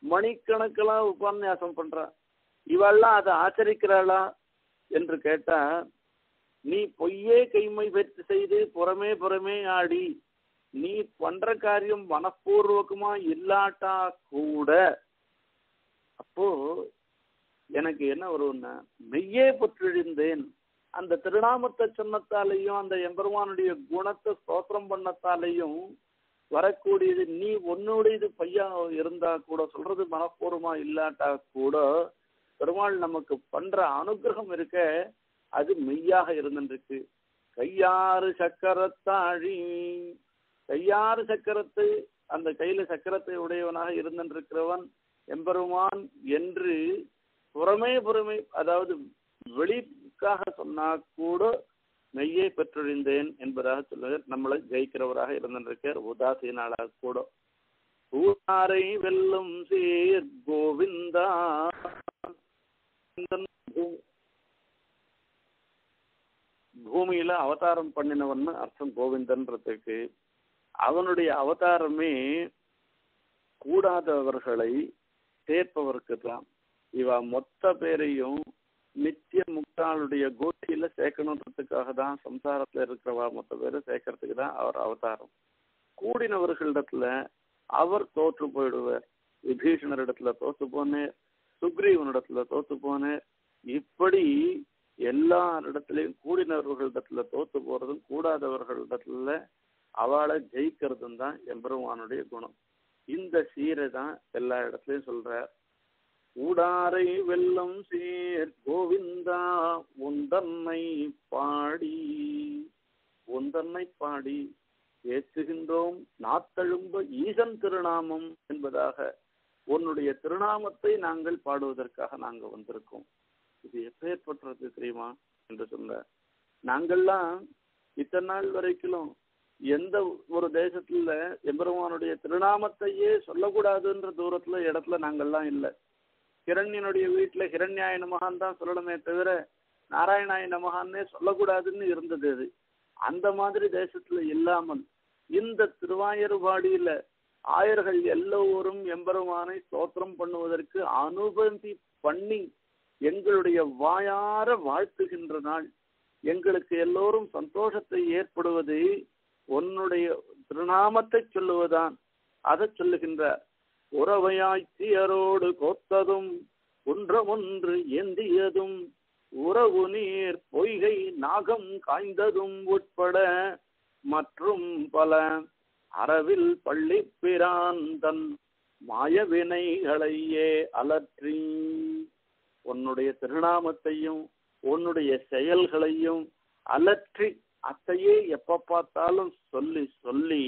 மணிக்கணக்கெல்லாம் உபன்யாசம் பண்றா இவெல்லாம் அதை ஆச்சரிக்கிறாளா என்று கேட்டா நீ பொய்யே கைமை பெற்று செய்து புறமே புறமே ஆடி நீ பண்ற காரியம் மனப்பூர்வகமா இல்லாட்டா கூட அப்போ எனக்கு என்ன வரும்னா மெய்யே புற்றிழிந்தேன் அந்த திருநாமத்தை சொன்னத்தாலையும் அந்த எம்பெருமானுடைய குணத்தை ஸ்தோத்திரம் பண்ணத்தாலையும் வரக்கூடியது நீ உன்னுடையது பையா இருந்தா கூட சொல்றது மனப்பூர்வமா இல்லாட்டா கூட பெருமாள் நமக்கு பண்ற அனுகிரகம் இருக்க அது மெய்யாக இருந்துருக்கு கையாறு சக்கரத்தாழி கையாறு சக்கரத்தை அந்த கையில சக்கரத்தை உடையவனாக இருந்திருக்கிறவன் எம்பெருமான் என்று புறமே புறமே அதாவது வெளிக்காக சொன்னா கூட மெய்யை பெற்றொழிந்தேன் என்பதாக சொல்லுவார் நம்மளை ஜெயிக்கிறவராக இருந்திருக்கார் உதாசீனாளாக கூட ஊராரை வெல்லும் சீர் கோவிந்தா பூமியில அவதாரம் பண்ணினவன்னு அர்த்தம் கோவிந்தன்றதுக்கு அவனுடைய அவதாரமே கூடாதவர்களை சேர்ப்பவருக்கு தான் இவ மொத்த பேரையும் நித்திய முக்தாளுடைய கோஷ்டியில சேர்க்கணுன்றதுக்காக தான் சம்சாரத்துல இருக்கிறவா மொத்த பேரை சேர்க்கறதுக்கு தான் அவர் அவதாரம் கூடினவர்களிடத்துல அவர் தோற்று போயிடுவார் விபீஷணரிடத்துல தோத்து போனேன் சுக்ரீவனிடத்துல தோத்து போனேன் இப்படி எல்லாரிடத்துலயும் கூடினவர்களிடத்துல தோத்து போறதும் கூடாதவர்களிடத்துல அவளை ஜெயிக்கிறதும் தான் எம்பெருமானுடைய குணம் இந்த சீரை தான் எல்லா இடத்துலயும் சொல்றார் ஊடாரை வெல்லம் சேர் கோவிந்தா உந்தன்னை பாடி உந்தன்னை பாடி ஏற்றுகின்றோம் நாத்தழும்ப ஈசன் திருநாமம் என்பதாக உன்னுடைய திருநாமத்தை நாங்கள் பாடுவதற்காக நாங்க வந்திருக்கோம் இது எப்பேற்பட்டது தெரியுமா என்று சொல்ல நாங்கள்லாம் இத்தனை நாள் வரைக்கும் எந்த ஒரு தேசத்துல எம்பெருமானுடைய திருநாமத்தையே சொல்லக்கூடாதுன்ற தூரத்துல இடத்துல நாங்கள்லாம் இல்லை ஹிரண்யனுடைய வீட்டுல ஹிரண்யாய நமகான் தான் சொல்லணுமே தவிர நாராயணாய நமகான்னே சொல்லக்கூடாதுன்னு இருந்தது அது அந்த மாதிரி தேசத்துல இல்லாமல் இந்த திருவாயர்பாடியில ஆயர்கள் எல்லோரும் எம்பெருமானை ஸ்தோத்திரம் பண்ணுவதற்கு அனுமதி பண்ணி எங்களுடைய வாயார வாழ்த்துகின்ற நாள் எங்களுக்கு எல்லோரும் சந்தோஷத்தை ஏற்படுவது உன்னுடைய திருநாமத்தை சொல்லுவதான் அதை சொல்லுகின்றார் உறவையாய்ச்சியரோடு கோத்ததும் ஒன்றமொன்று ஏந்தியதும் உறவு நீர் பொய்கை நாகம் காய்ந்ததும் உட்பட மற்றும் பல அறவில் பள்ளி பிரான் தன் மாயவினைகளையே அலற்றி உன்னுடைய திருநாமத்தையும் உன்னுடைய செயல்களையும் அலற்றி அத்தையே எப்ப பார்த்தாலும் சொல்லி சொல்லி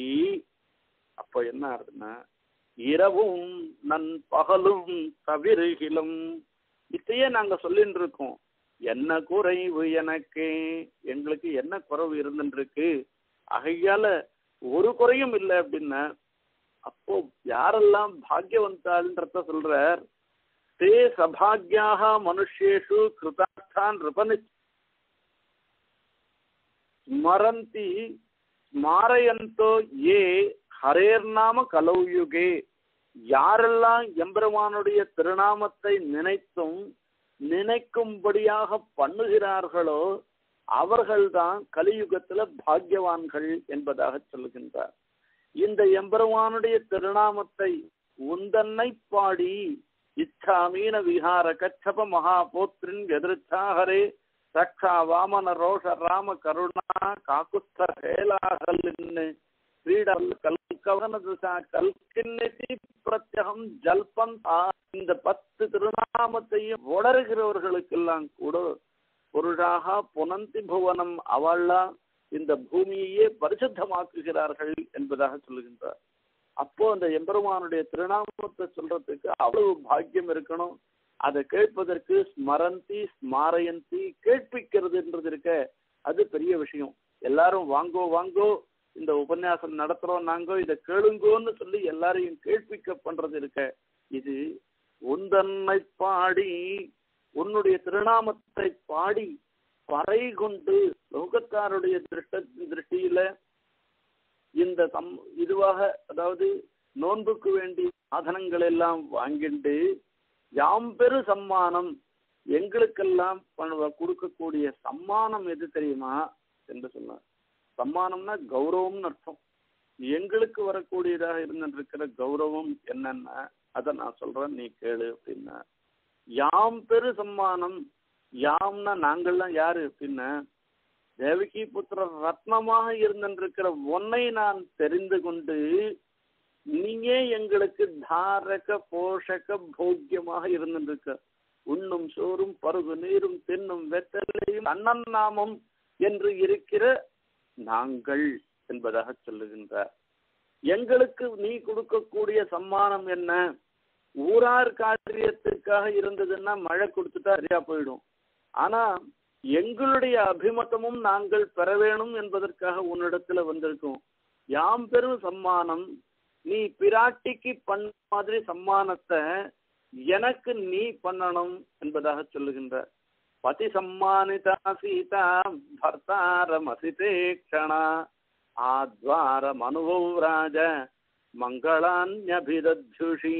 அப்ப என்ன ஆகுதுன்னா இரவும் நன் பகலும் தவிருகிலும் இதையே நாங்க சொல்லிட்டு இருக்கோம் என்ன குறைவு எனக்கு எங்களுக்கு என்ன குறைவு இருந்துருக்கு ஆகையால ஒரு குறையும் இல்லை அப்படின்னா அப்போ யாரெல்லாம் பாக்யவந்தாள்ன்றத சொல்றார் தே சபாகியாக மனுஷேஷு கிருதார்த்தான் ரிபனி ஸ்மரந்தி ஸ்மாரயந்தோ ஏ ஹரேர்நாம கலௌயுகே யாரெல்லாம் எம்பெருமானுடைய திருநாமத்தை நினைத்தும் நினைக்கும்படியாக பண்ணுகிறார்களோ அவர்கள்தான் கலியுகத்துல பாக்யவான்கள் என்பதாக சொல்லுகின்றார் இந்த எம்பெருமானுடைய திருநாமத்தை உந்தன்னை பாடி இச்சாமீன விஹார கச்சப மகாபோத்ரின் எதிர்ச்சாகரே ரக்ஷா வாமன ரோஷ ராம கருணா காக்குஸ்த ஹேலாகலின்னு క్రీడలు కల్కవన దశ கல்கின்னதி பிரத்யகம் ஜல்பம் இந்த பத்து திருநாமத்தையும் உணர்கிறவர்களுக்கெல்லாம் கூட பொருளாக புனந்தி புவனம் அவள்லாம் இந்த பூமியையே பரிசுத்தமாக்குகிறார்கள் என்பதாக சொல்லுகின்றார் அப்போ அந்த எம்பெருமானுடைய திருநாமத்தை சொல்றதுக்கு அவ்வளவு பாக்கியம் இருக்கணும் அதை கேட்பதற்கு ஸ்மரந்தி ஸ்மாரயந்தி கேட்பிக்கிறதுன்றது இருக்க அது பெரிய விஷயம் எல்லாரும் வாங்கோ வாங்கோ இந்த உபன்யாசம் நடத்துறோம் நாங்கோ இதை கேளுங்கோன்னு சொல்லி எல்லாரையும் கேட்பிக்க பண்றது இருக்க இது உந்தன்னை பாடி உன்னுடைய திருநாமத்தை பாடி பறை கொண்டு லோகத்தாருடைய திருஷ்ட திருஷ்டியில இந்த சம் இதுவாக அதாவது நோன்புக்கு வேண்டிய சாதனங்கள் எல்லாம் வாங்கிண்டு யாம் பெரு சம்மானம் எங்களுக்கெல்லாம் பண்ண- கொடுக்கக்கூடிய சம்மானம் எது தெரியுமா என்று சொன்னார் சம்மானம்னா கௌரவம்னு அர்த்தம் எங்களுக்கு வரக்கூடியதாக இருந்திருக்கிற கௌரவம் என்னன்னா அதை நான் சொல்றேன் நீ கேளு அப்படின்னா யாம் பெரு சம்மானம் யாம்னா நாங்கள்லாம் யாரு அப்படின்னா தேவகி புத்திர ரத்னமாக இருந்திருக்கிற ஒன்னை நான் தெரிந்து கொண்டு நீயே எங்களுக்கு தாரக போஷக போக்கியமாக இருந்திருக்க உண்ணும் சோறும் பருகு நீரும் தின்னும் வெத்தலையும் அண்ணன் நாமம் என்று இருக்கிற நாங்கள் என்பதாக சொல்லுகின்றார் எங்களுக்கு நீ கொடுக்கக்கூடிய சம்மானம் என்ன ஊரார் காரியத்துக்காக இருந்ததுன்னா மழை கொடுத்துட்டா சரியா போயிடும் ஆனா எங்களுடைய அபிமதமும் நாங்கள் பெற வேணும் என்பதற்காக உன்னிடத்துல வந்திருக்கோம் யாம் பெரும் சம்மானம் நீ பிராட்டிக்கு பண்ண மாதிரி சம்மானத்தை எனக்கு நீ பண்ணணும் என்பதாக சொல்லுகின்றார் பதி சம்மானிதா சீதா பர்த்தாரமசிதே க்ஷணா ஆத்வாரம் அனுபவ ராஜ மங்களான்யபிதத்யுஷி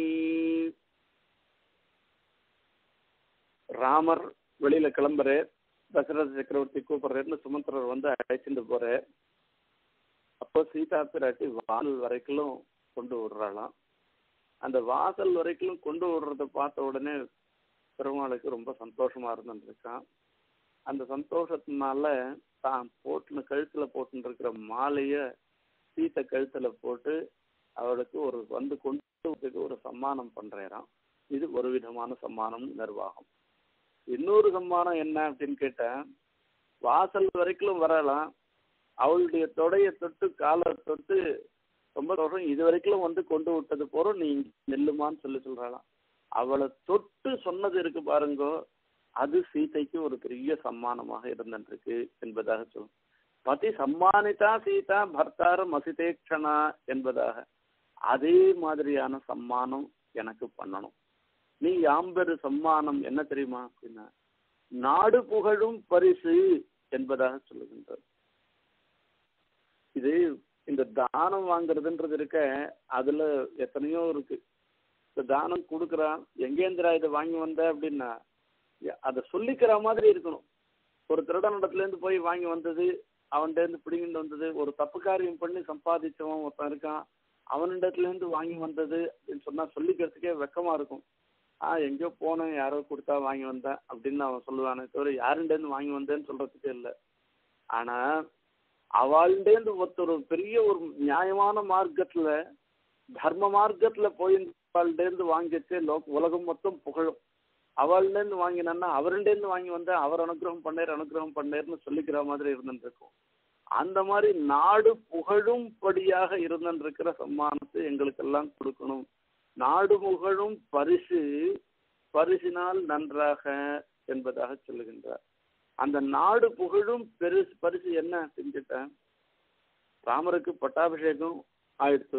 ராமர் வெளியில கிளம்புறாரு தசரத சக்கரவர்த்தி கூப்பிடுறேன்னு சுமந்திரர் வந்து அழைச்சிட்டு போறாரு அப்போ சீதா பிராட்டி வாசல் வரைக்கும் கொண்டு விடுறாளாம் அந்த வாசல் வரைக்கும் கொண்டு விடுறத பார்த்த உடனே பெருமாளுக்கு ரொம்ப சந்தோஷமா இருந்துருக்கான் அந்த சந்தோஷத்தினால தான் போட்டுன்னு கழுத்துல போட்டுன்னு இருக்கிற மாலைய சீத்தை கழுத்துல போட்டு அவளுக்கு ஒரு வந்து கொண்டு வரதுக்கு ஒரு சம்மானம் பண்றாராம் இது ஒரு விதமான சம்மானம் நிர்வாகம் இன்னொரு சம்மானம் என்ன அப்படின்னு கேட்டேன் வாசல் வரைக்கும் வரலாம் அவளுடைய தொடைய தொட்டு காலை தொட்டு ரொம்ப தோஷம் இது வரைக்கும் வந்து கொண்டு விட்டது போறோம் நீ நெல்லுமான்னு சொல்லி சொல்றாளாம் அவளை தொட்டு சொன்னது இருக்கு பாருங்கோ அது சீதைக்கு ஒரு பெரிய சம்மானமாக இருந்திருக்கு என்பதாக சொல்லும் பதி சம்மானிதா சீதா பர்த்தாரம் அசிதேக்ஷனா என்பதாக அதே மாதிரியான சம்மானம் எனக்கு பண்ணணும் நீ யாம்பெரு சம்மானம் என்ன தெரியுமா அப்படின்னா நாடு புகழும் பரிசு என்பதாக சொல்லுகின்றார் இது இந்த தானம் வாங்குறதுன்றது இருக்க அதுல எத்தனையோ இருக்கு இந்த தானம் கொடுக்குறான் எங்கேந்திரா இதை வாங்கி வந்த அப்படின்னா அதை சொல்லிக்கிற மாதிரி இருக்கணும் ஒரு திருடனிடத்துல இருந்து போய் வாங்கி வந்தது அவன்கிட்ட இருந்து பிடிங்கிட்டு வந்தது ஒரு தப்பு காரியம் பண்ணி சம்பாதிச்சவன் ஒருத்தன் இருக்கான் அவனிடத்துல இருந்து வாங்கி வந்தது அப்படின்னு சொன்னா சொல்லிக்கிறதுக்கே வெக்கமா இருக்கும் ஆ எங்கேயோ போனேன் யாரோ கொடுத்தா வாங்கி வந்தேன் அப்படின்னு அவன் சொல்லுவானே தவிர யாருண்ட இருந்து வாங்கி வந்தேன்னு சொல்றதுக்கே இல்லை ஆனா அவள்டேந்து ஒருத்தர் ஒரு பெரிய ஒரு நியாயமான மார்க்கத்துல தர்ம மார்க்கத்துல போய் அவள்டேந்து வாங்கிச்சு லோ உலகம் மொத்தம் புகழும் அவள்டேந்து வாங்கினா அவருண்டேந்து வாங்கி வந்தேன் அவர் அனுகிரகம் பண்ணேர் அனுகிரகம் பண்ணேர்னு சொல்லிக்கிற மாதிரி இருந்துட்டு இருக்கும் அந்த மாதிரி நாடு புகழும்படியாக இருந்திருக்கிற சம்மானத்தை எங்களுக்கெல்லாம் கொடுக்கணும் நாடு புகழும் பரிசு பரிசினால் நன்றாக என்பதாக சொல்லுகின்றார் அந்த நாடு புகழும் பெருசு பரிசு என்ன செஞ்சுட்டேன் ராமருக்கு பட்டாபிஷேகம் ஆயிடுத்து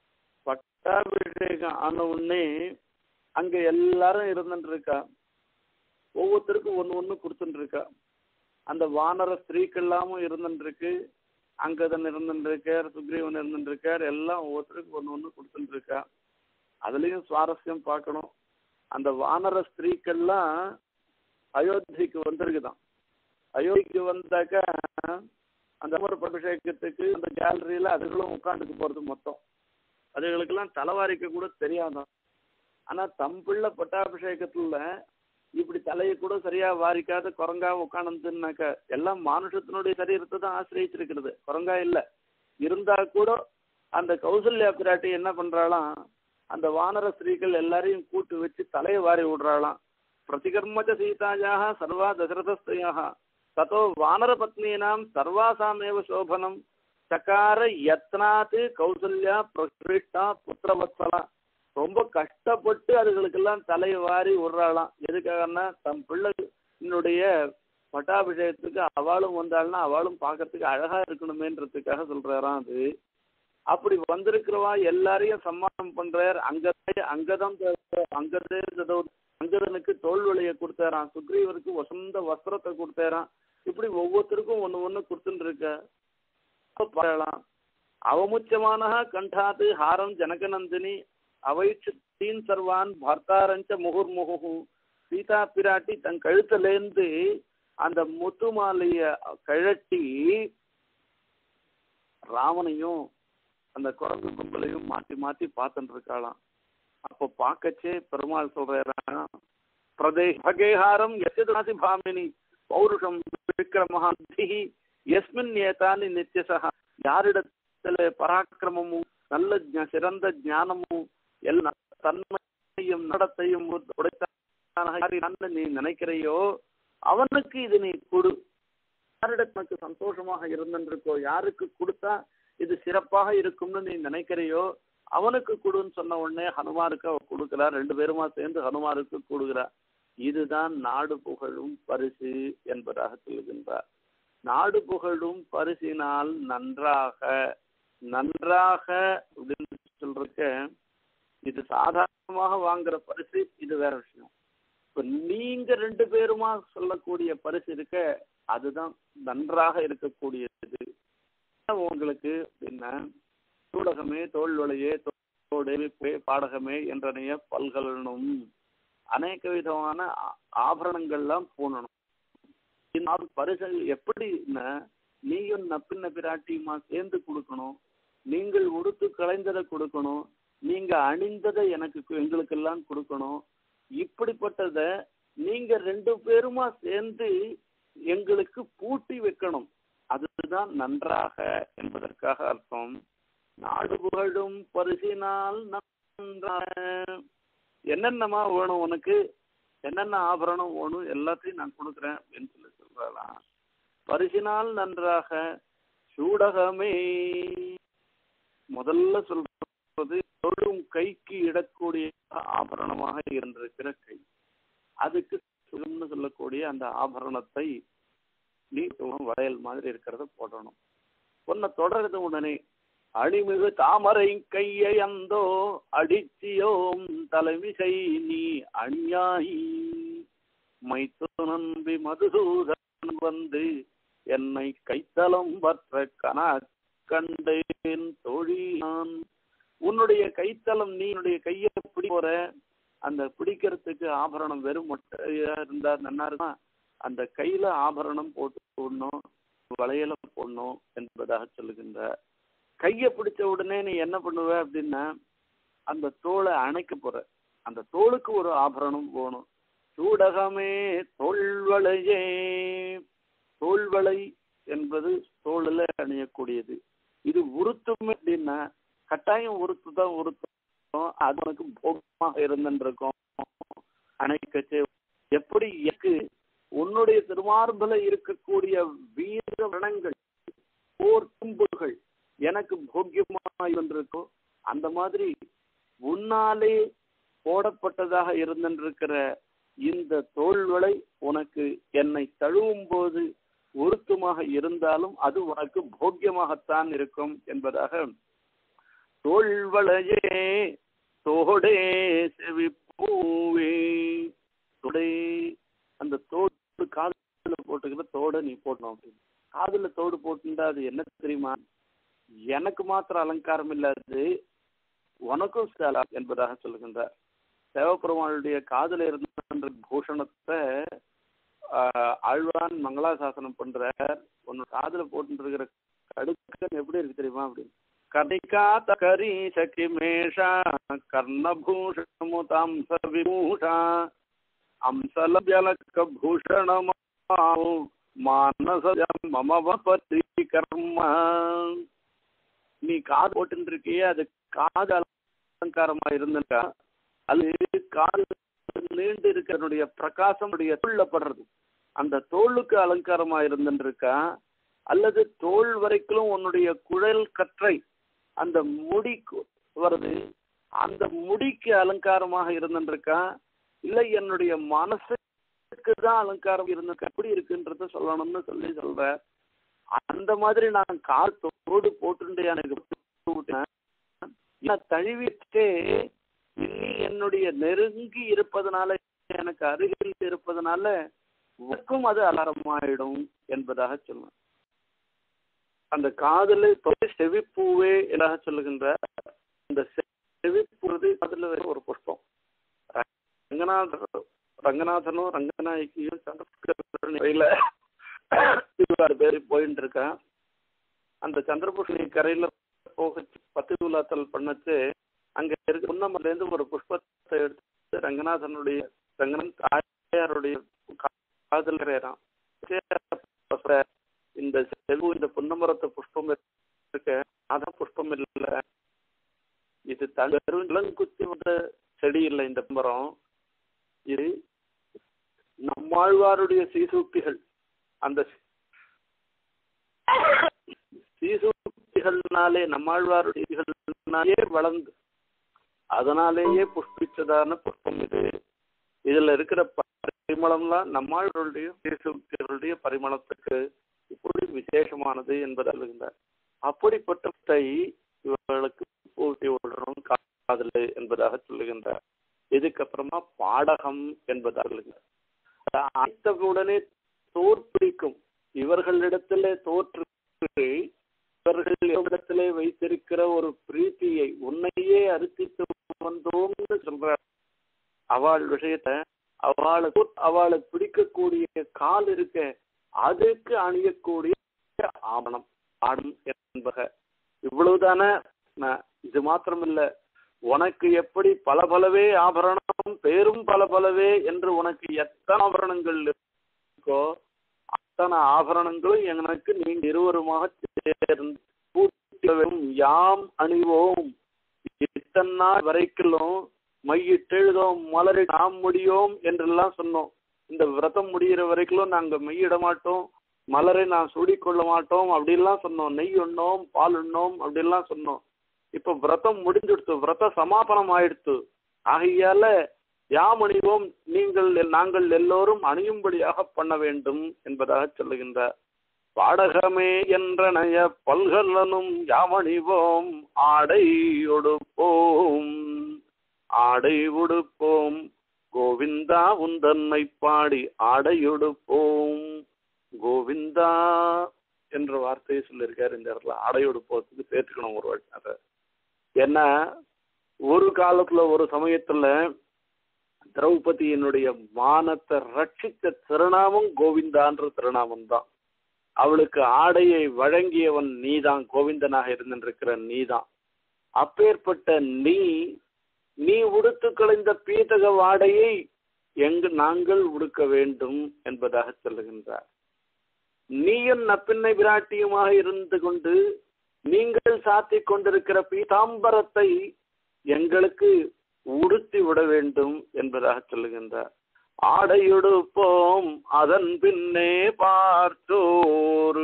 பட்டாபிஷேகம் ஆன உடனே அங்க எல்லாரும் இருந்துட்டு இருக்கா ஒவ்வொருத்தருக்கும் ஒன்று ஒன்று கொடுத்துட்டு இருக்கா அந்த வானர ஸ்திரீக்கெல்லாமும் இருந்துட்டு இருக்கு அங்கதன் இருந்துட்டு இருக்கார் சுக்ரீவன் இருந்துட்டு இருக்கார் எல்லாம் ஒவ்வொருத்தருக்கும் ஒன்று ஒன்று கொடுத்துட்டு இருக்கா அதுலயும் சுவாரஸ்யம் பார்க்கணும் அந்த வானர ஸ்திரீக்கெல்லாம் அயோத்திக்கு வந்திருக்குதான் அயோத்திக்கு வந்தாக்கா அந்த அமர அபிஷேகத்துக்கு அந்த கேலரியில அதுகளும் உட்காந்துக்கு போறது மொத்தம் அதுகளுக்கெல்லாம் தலைவாரிக்க கூட தெரியாதான் ஆனா தம்பிள்ள பட்டாபிஷேகத்துல இப்படி தலையை கூட சரியா வாரிக்காத குரங்கா உட்காந்துனாக்க எல்லாம் மானுஷத்தினுடைய சரீரத்தை தான் ஆசிரியச்சிருக்கிறது குரங்கா இல்ல இருந்தா கூட அந்த கௌசல்யா பிராட்டி என்ன பண்றாளாம் அந்த வானர ஸ்திரீகள் எல்லாரையும் கூட்டு வச்சு தலையை வாரி விடுறாளாம் பிரதிகர்மச்ச சீதாயாக சர்வா தசரதஸ்திரியாக தத்தோ வானர பத்னீனாம் சர்வாசாமேவ சோபனம் சகார யத்னாத்து கௌசல்யா பிரகிருஷ்டா புத்திரவத்சலா ரொம்ப கஷ்டப்பட்டு அதுகளுக்கெல்லாம் தலையை வாரி விடுறாளாம் எதுக்காகன்னா தம் பிள்ளைனுடைய பட்டாபிஷேகத்துக்கு அவளும் வந்தாள்னா அவளும் பார்க்கறதுக்கு அழகா இருக்கணுமேன்றதுக்காக சொல்றாராம் அது அப்படி வந்திருக்கிறவா எல்லாரையும் சம்மானம் பண்றார் அங்கதே அங்கதம் அங்கதே அங்கதனுக்கு தோல்வழியை கொடுத்தாராம் சுக்ரீவருக்கு வசந்த வஸ்திரத்தை கொடுத்தாராம் இப்படி ஒவ்வொருத்தருக்கும் ஒன்று ஒன்று கொடுத்துட்டு இருக்க பார்க்கலாம் அவமுச்சமான கண்டாத்து ஹாரம் ஜனகநந்தினி அவைச்சு தீன் சர்வான் பர்த்தாரஞ்ச முகுர்முகு சீதா பிராட்டி தன் கழுத்திலேருந்து அந்த முத்து மாலைய கழட்டி ராவனையும் அந்த குரங்கு கும்பலையும் மாத்தி மாத்தி பார்த்துட்டு இருக்காளாம் அப்போ பார்க்கச்சே பெருமாள் சொல்றாராம் பிரதே பகேஹாரம் எசிதாசி பாமினி பௌருஷம் விக்ரமஹாந்தி எஸ்மின் ஏதானி நித்தியசா யாரிடத்துல பராக்கிரமமும் நல்ல ஞ- சிறந்த ஞானமும் எல்லா தன்மையும் நடத்தையும் உடைத்தான யாரிடன்னு நீ நினைக்கிறையோ அவனுக்கு இது நீ கொடு யாரிடத்துக்கு சந்தோஷமாக இருந்திருக்கோ யாருக்கு கொடுத்தா இது சிறப்பாக இருக்கும்னு நீ நினைக்கிறையோ அவனுக்கு கொடுன்னு சொன்ன உடனே ஹனுமாருக்கு அவ கொடுக்கிறா ரெண்டு பேருமா சேர்ந்து ஹனுமாருக்கு கொடுக்கிறா இதுதான் நாடு புகழும் பரிசு என்பதாக சொல்லுகின்றார் நாடு புகழும் பரிசினால் நன்றாக நன்றாக அப்படின்னு சொல்றதுக்கு இது சாதாரணமாக வாங்குற பரிசு இது வேற விஷயம் இப்ப நீங்க ரெண்டு பேருமா சொல்லக்கூடிய பரிசு இருக்க அதுதான் நன்றாக இருக்கக்கூடியது உங்களுக்கு அப்படின்னா சூடகமே தோல்வளையே தோடு பாடகமே என்றனைய பல்கலனும் அநேக விதமான ஆ- ஆபரணங்கள்லாம் பூணணும் இந்த பரிசல் எப்படின்னா நீயும் நப்பின்ன பிராட்டியுமா சேர்ந்து கொடுக்கணும் நீங்கள் உடுத்து கலைந்ததை கொடுக்கணும் நீங்க அணிந்ததை எனக்கு கு- எங்களுக்கெல்லாம் கொடுக்கணும் இப்படிப்பட்டத நீங்க ரெண்டு பேருமா சேர்ந்து எங்களுக்கு பூட்டி வைக்கணும் அதுதான் நன்றாக என்பதற்காக அர்த்தம் நாடு புகழும் பரிசினால் நன்றாக என்னென்னமா வேணும் உனக்கு என்னென்ன ஆபரணம் வேணும் எல்லாத்தையும் நான் கொடுக்குறேன் அப்படின்னு சொல்லி சொல்றாளாம் பரிசினால் நன்றாக சூடகமே முதல்ல சொல்றது தொழும் கைக்கு இடக்கூடிய ஆபரணமாக இருந்திருக்கிற கை அதுக்கு சுகம்னு சொல்லக்கூடிய அந்த ஆபரணத்தை நீ வளையல் மாதிரி இருக்கிறத போடணும் உன்னை தொடர்றது உடனே அடிமிகு தாமரை கையை அந்தோ அடிச்சியோம் தலைமிசை நீ அணியாய் மைத்து நம்பி மதுசூதன் வந்து என்னை கைத்தலம் பற்ற கனா கண்டேன் தோழியான் உன்னுடைய கைத்தலம் நீ என்னுடைய கையை பிடி போற அந்த பிடிக்கிறதுக்கு ஆபரணம் வெறும் மொட்டையா இருந்தா நல்லா இருக்கும் அந்த கையில ஆபரணம் போட்டு போடணும் வளையல போடணும் என்பதாக சொல்லுகின்ற கையை பிடிச்ச உடனே நீ என்ன பண்ணுவ அப்படின்னா அந்த தோலை அணைக்க போற அந்த தோலுக்கு ஒரு ஆபரணம் போகணும் சூடகமே தோல்வளையே தோல்வளை என்பது தோளில் அணியக்கூடியது இது உருத்துமே அப்படின்னா கட்டாயம் உருத்து தான் உருத்தம் அது உனக்கு போகமாக இருந்துருக்கும் அணைக்கச்சே எப்படி எனக்கு உன்னுடைய திருமார்பல இருக்கக்கூடிய வீர வனங்கள் போர் தும்புகள் எனக்கு போக்கியமாக இருந்திருக்கும் அந்த மாதிரி உன்னாலே போடப்பட்டதாக இருந்திருக்கிற இந்த தோல்வளை உனக்கு என்னை தழுவும் போது உருத்தமாக இருந்தாலும் அது உனக்கு போக்கியமாகத்தான் இருக்கும் என்பதாக தோல்வளையே தோடே செவிப்பூவே தோடே அந்த தோடு காதுல போட்டுக்கிற தோடை நீ போடணும் அப்படின்னு காதுல தோடு போட்டுண்டா அது என்ன தெரியுமா எனக்கு மாத்திரம் அலங்காரம் இல்லாது உனக்கும் சேலா என்பதாக சொல்லுகின்றார் தேவப்பெருமாளுடைய காதுல இருந்த பூஷணத்தை ஆஹ், ஆழ்வான் மங்களாசாசனம் பண்றார் உன்னோட காதுல போட்டு இருக்கிற கடுக்கன் எப்படி இருக்கு தெரியுமா அப்படின்னு கர்ணிகா தகரி சகிமேஷா கர்ணபூஷமுதாம்ச விபூஷா அம்சலஜலக்க பூஷணமாவு மானசஜம் மமவபதி கர்ம நீ காது போட்டு இருக்கியே அது காது அலங்காரமா இருந்திருக்கா அது காது நீண்டு இருக்கிறனுடைய பிரகாசம் தோல்லப்படுறது அந்த தோளுக்கு அலங்காரமா இருந்துருக்கா அல்லது தோல் வரைக்கும் உன்னுடைய குழல் கற்றை அந்த முடி வருது அந்த முடிக்கு அலங்காரமாக இருந்துருக்கா இல்லை என்னுடைய மனசுக்கு தான் அலங்காரம் இருந்திருக்கா எப்படி இருக்குன்றத சொல்லணும்னு சொல்லி சொல்ற அந்த மாதிரி நான் கால் தோடு போட்டு எனக்கு விட்டேன். நான் தழுவிட்டே நீ என்னுடைய நெருங்கி இருப்பதனால எனக்கு அருகில் இருப்பதனால உனக்கும் அது அலாரமாயிடும் என்பதாக சொல்லுவேன் அந்த காதல தொழில் செவிப்பூவே எதாக சொல்லுகின்ற இந்த செவிப்பூறது அதுல ஒரு புஷ்பம் ரங்கநாதர் ரங்கநாதனும் ரங்கநாயகியும் சந்திரபுஷ்கரையில இவ்வாறு பேர் போயிட்டு இருக்கேன் அந்த சந்திரபுஷ்கரி கரையில போக பத்து விழாத்தல் பண்ணச்சு அங்க இருக்க புன்னமர்ல இருந்து ஒரு புஷ்பத்தை எடுத்து ரங்கநாதனுடைய ரங்கநாத் தாயாருடைய காதல் கரையறான் இந்த செல்வு இந்த புன்னமரத்தை புஷ்பம் இருக்க அதான் புஷ்பம் இல்ல இது வெறும் இளங்குத்தி வந்த செடி இல்லை இந்த மரம் இது நம்மாழ்வாருடைய சீசூக்திகள் அந்த சீசூக்திகள்னாலே நம்மாழ்வாருடைய வளர்ந்து அதனாலேயே புஷ்பிச்சதான புஷ்பம் இது இதுல இருக்கிற பரிமளம்லாம் நம்மாழ்வாருடைய சீசூக்திகளுடைய பரிமளத்துக்கு இப்படி விசேஷமானது என்பது அறிகின்றார் அப்படிப்பட்ட இவர்களுக்கு பூட்டி விடணும் காதல் என்பதாக சொல்லுகின்றார் இதுக்கப்புறமா பாடகம் என்பதாக சொல்லுகின்றார் உடனே தோற்பிடிக்கும் இவர்களிடத்திலே தோற்று இவர்களிடத்திலே வைத்திருக்கிற ஒரு பிரீத்தியை உன்னையே அரிசித்து வந்தோம்னு சொல்றார் அவள் விஷயத்த அவளுக்கு அவளை பிடிக்கக்கூடிய கால் இருக்க அதுக்கு அணியக்கூடிய ஆவணம் ஆடும் என்பக இவ்வளவுதானே இது மாத்திரமில்ல உனக்கு எப்படி பல பலவே ஆபரணம் பேரும் பல பலவே என்று உனக்கு எத்தனை ஆபரணங்கள் இருக்கோ அத்தனை ஆபரணங்களும் எனக்கு நீங்க இருவருமாக சேர்ந்து யாம் அணிவோம் இத்தனை நாள் வரைக்கும் மையிட்டெழுதோம் மலரை நாம் முடியோம் என்றெல்லாம் சொன்னோம் இந்த விரதம் முடிகிற வரைக்கும் நாங்க மெய்யிட மாட்டோம் மலரை நான் சூடிக்கொள்ள மாட்டோம் அப்படிலாம் சொன்னோம் நெய் உண்ணோம் பால் உண்ணோம் அப்படிலாம் சொன்னோம் இப்ப விரதம் முடிஞ்சிடுத்து விரத சமாபனம் ஆயிடுத்து ஆகையால யாம் அணிவோம் நீங்கள் நாங்கள் எல்லோரும் அணியும்படியாக பண்ண வேண்டும் என்பதாக சொல்லுகின்றார் பாடகமே என்றனைய பல்கலனும் யாமணிவோம் ஆடை உடுப்போம் ஆடை உடுப்போம் கோவிந்தா உந்தன்னை பாடி ஆடையுடுப்போம் கோவிந்தா என்ற வார்த்தையை சொல்லியிருக்காரு இந்த இடத்துல ஆடையோடு போறதுக்கு சேர்த்துக்கணும் ஒரு அதை ஏன்னா ஒரு காலத்துல ஒரு சமயத்துல திரௌபதியினுடைய மானத்தை ரட்சித்த திருநாமம் கோவிந்தான்ற திருநாமம் தான் அவளுக்கு ஆடையை வழங்கியவன் நீதான் கோவிந்தனாக இருந்திருக்கிற நீதான் அப்பேற்பட்ட நீ நீ உடுத்து கலைந்த பீதக வாடையை எங்கு நாங்கள் உடுக்க வேண்டும் என்பதாக சொல்லுகின்றார் நீயும் நப்பின்னை பிராட்டியுமாக இருந்து கொண்டு நீங்கள் சாத்திக் கொண்டிருக்கிற பீதாம்பரத்தை எங்களுக்கு உடுத்தி விட வேண்டும் என்பதாக சொல்லுகின்றார் ஆடையுடுப்போம் அதன் பின்னே பார்த்தோரு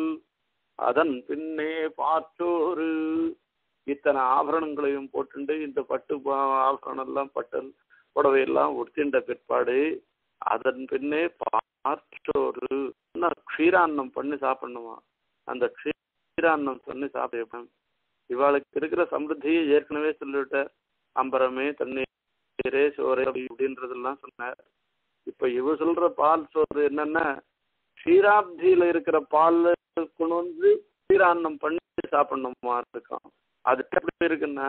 அதன் பின்னே பார்த்தோரு இத்தனை ஆபரணங்களையும் போட்டுண்டு இந்த பட்டு ஆபரணம் எல்லாம் பட்டன் புடவையெல்லாம் உடுத்தின்ற பிற்பாடு அதன் பின்னே பார்த்தோரு க்ஷீரான்னம் பண்ணி சாப்பிடணுமா அந்த க்ஷீரான்னம் பண்ணி சாப்பிட இவாளுக்கு இருக்கிற சமிருத்தியை ஏற்கனவே சொல்லிவிட்ட அம்பரமே தண்ணீரே சோறு அப்படின்றதெல்லாம் சொன்னார் இப்ப இவ சொல்ற பால் சோறு என்னன்னா க்ஷீராப்தியில இருக்கிற பால் கொண்டு வந்து க்ஷீரான்னம் பண்ணி சாப்பிடணுமா இருக்கும் அது எப்படி இருக்குன்னா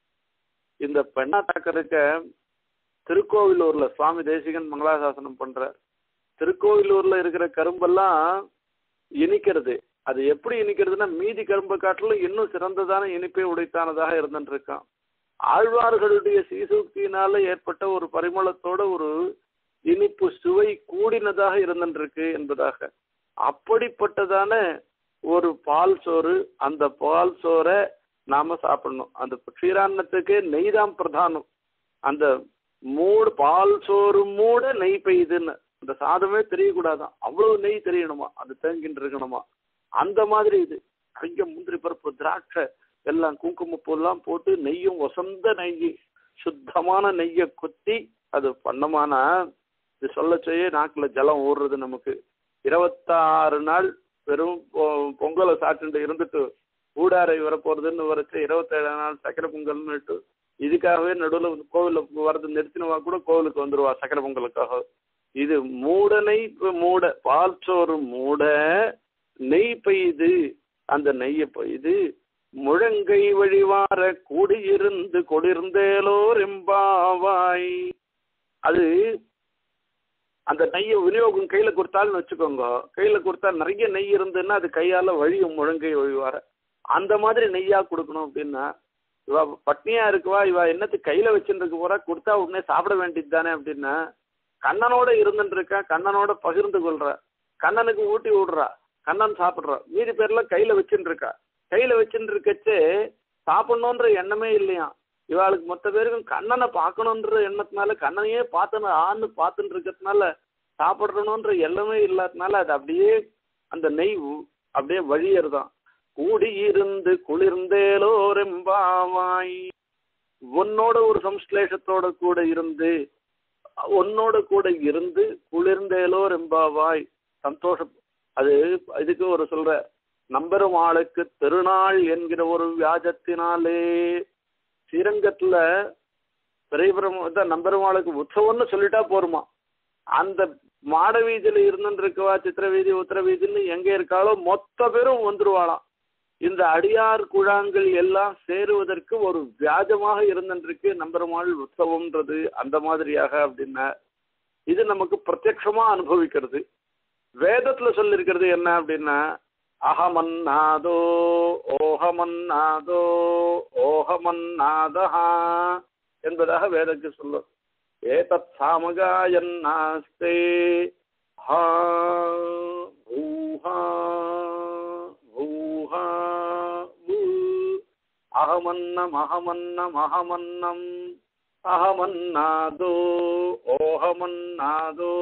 இந்த பெண்ணாட்டாக்க இருக்க திருக்கோவிலூர்ல சுவாமி தேசிகன் மங்களாசாசனம் பண்ற திருக்கோவிலூர்ல இருக்கிற கரும்பெல்லாம் இனிக்கிறது அது எப்படி இனிக்கிறதுனா மீதி கரும்பை காட்டிலும் இன்னும் சிறந்ததான இனிப்பை உடைத்தானதாக இருந்துட்டு இருக்கான் ஆழ்வார்களுடைய சீசூக்தியினால ஏற்பட்ட ஒரு பரிமளத்தோட ஒரு இனிப்பு சுவை கூடினதாக இருந்துருக்கு என்பதாக அப்படிப்பட்டதான ஒரு பால் சோறு அந்த பால் சோறை நாம சாப்பிடணும் அந்த க்ஷீரான்னத்துக்கு நெய் தான் பிரதானம் அந்த மூடு பால் சோறு மூட நெய் பெய்யுதுன்னு அந்த சாதமே தெரியக்கூடாதான் அவ்வளவு நெய் தெரியணுமா அது தேங்கின்னு இருக்கணுமா அந்த மாதிரி இது நிறைய முந்திரி பருப்பு திராட்சை எல்லாம் குங்குமப்பூ எல்லாம் போட்டு நெய்யும் வசந்த நெய் சுத்தமான நெய்யை கொத்தி அது பண்ணமானா இது சொல்ல செய்ய நாக்கில் ஜலம் ஊறுறது நமக்கு இருபத்தாறு நாள் வெறும் பொங்கலை சாப்பிட்டு இருந்துட்டு ஊடாரை வரப்போறதுன்னு வரைச்சு இருபத்தேழு நாள் சக்கரை பொங்கல்னுட்டு இதுக்காகவே நடுவில் கோவிலில் வரது நிறுத்தினவா கூட கோவிலுக்கு வந்துருவா சக்கரை பொங்கலுக்காக இது மூட நெய் மூட பால் சோறு மூட நெய் பெய்யுது அந்த நெய்யை பெய்யுது முழங்கை வழிவார கூடியிருந்து கொடிர்ந்தேலோர் எம்பாவாய் அது அந்த நெய்யை விநியோகம் கையில கொடுத்தாலும் வச்சுக்கோங்க கையில கொடுத்தா நிறைய நெய் இருந்ததுன்னா அது கையால வழியும் முழங்கை வழிவார அந்த மாதிரி நெய்யா கொடுக்கணும் அப்படின்னா இவ பட்னியா இருக்குவா இவ என்னத்துக்கு கையில வச்சுட்டு இருக்க போறா கொடுத்தா உடனே சாப்பிட வேண்டியது தானே அப்படின்னா கண்ணனோட இருந்துட்டு இருக்கா கண்ணனோட பகிர்ந்து கொள்றா கண்ணனுக்கு ஊட்டி விடுறா கண்ணன் சாப்பிடுறா மீதி பேர்ல கையில வச்சுட்டு இருக்கா கையில வச்சுட்டு இருக்கச்சே சாப்பிடணுன்ற எண்ணமே இல்லையா இவாளுக்கு மொத்த பேருக்கும் கண்ணனை பார்க்கணுன்ற எண்ணத்தினால கண்ணனையே பார்த்துன்னு ஆன்னு பார்த்துட்டு இருக்கிறதுனால சாப்பிடணுன்ற எண்ணமே இல்லாதனால அது அப்படியே அந்த நெய் உ- அப்படியே வழியறதான் கூடியிருந்து குளிர்ந்தேலோரெம்பாவாய் உன்னோட ஒரு சம்ஸ்லேஷத்தோட கூட இருந்து உன்னோட கூட இருந்து குளிர்ந்தேலோ ரெம்பாவாய் சந்தோஷம் அது இதுக்கு ஒரு சொல்ற நம்பெருமாளுக்கு திருநாள் என்கிற ஒரு வியாஜத்தினாலே ஸ்ரீரங்கத்துல பெரியபுரம் இதான் நம்பெருமாளுக்கு உற்சவம்னு சொல்லிட்டா போருமா அந்த மாட வீதியில இருந்துட்டு இருக்கவா சித்திர வீதி உத்தர வீதின்னு எங்க இருக்காளோ மொத்த பேரும் வந்துருவாளாம் இந்த அடியார் குழாங்கள் எல்லாம் சேருவதற்கு ஒரு வியாஜமாக இருந்துருக்கு நம்பெருமாள் உற்சவம்ன்றது அந்த மாதிரியாக அப்படின்னா இது நமக்கு பிரத்யக்ஷமா அனுபவிக்கிறது வேதத்துல சொல்லிருக்கிறது என்ன அப்படின்னா அகமன்னாதோ ஓஹமன்னாதோ ஓஹமன்னாதஹா என்பதாக வேதக்கு சொல்லும் ஏதத் சாமகாயன்னாஸ்தே ஹா பூஹா பூஹா பூ அகமன்னம் அகமன்னம் அகமன்னம் அகமன்னாதோ ஓஹமன்னாதோ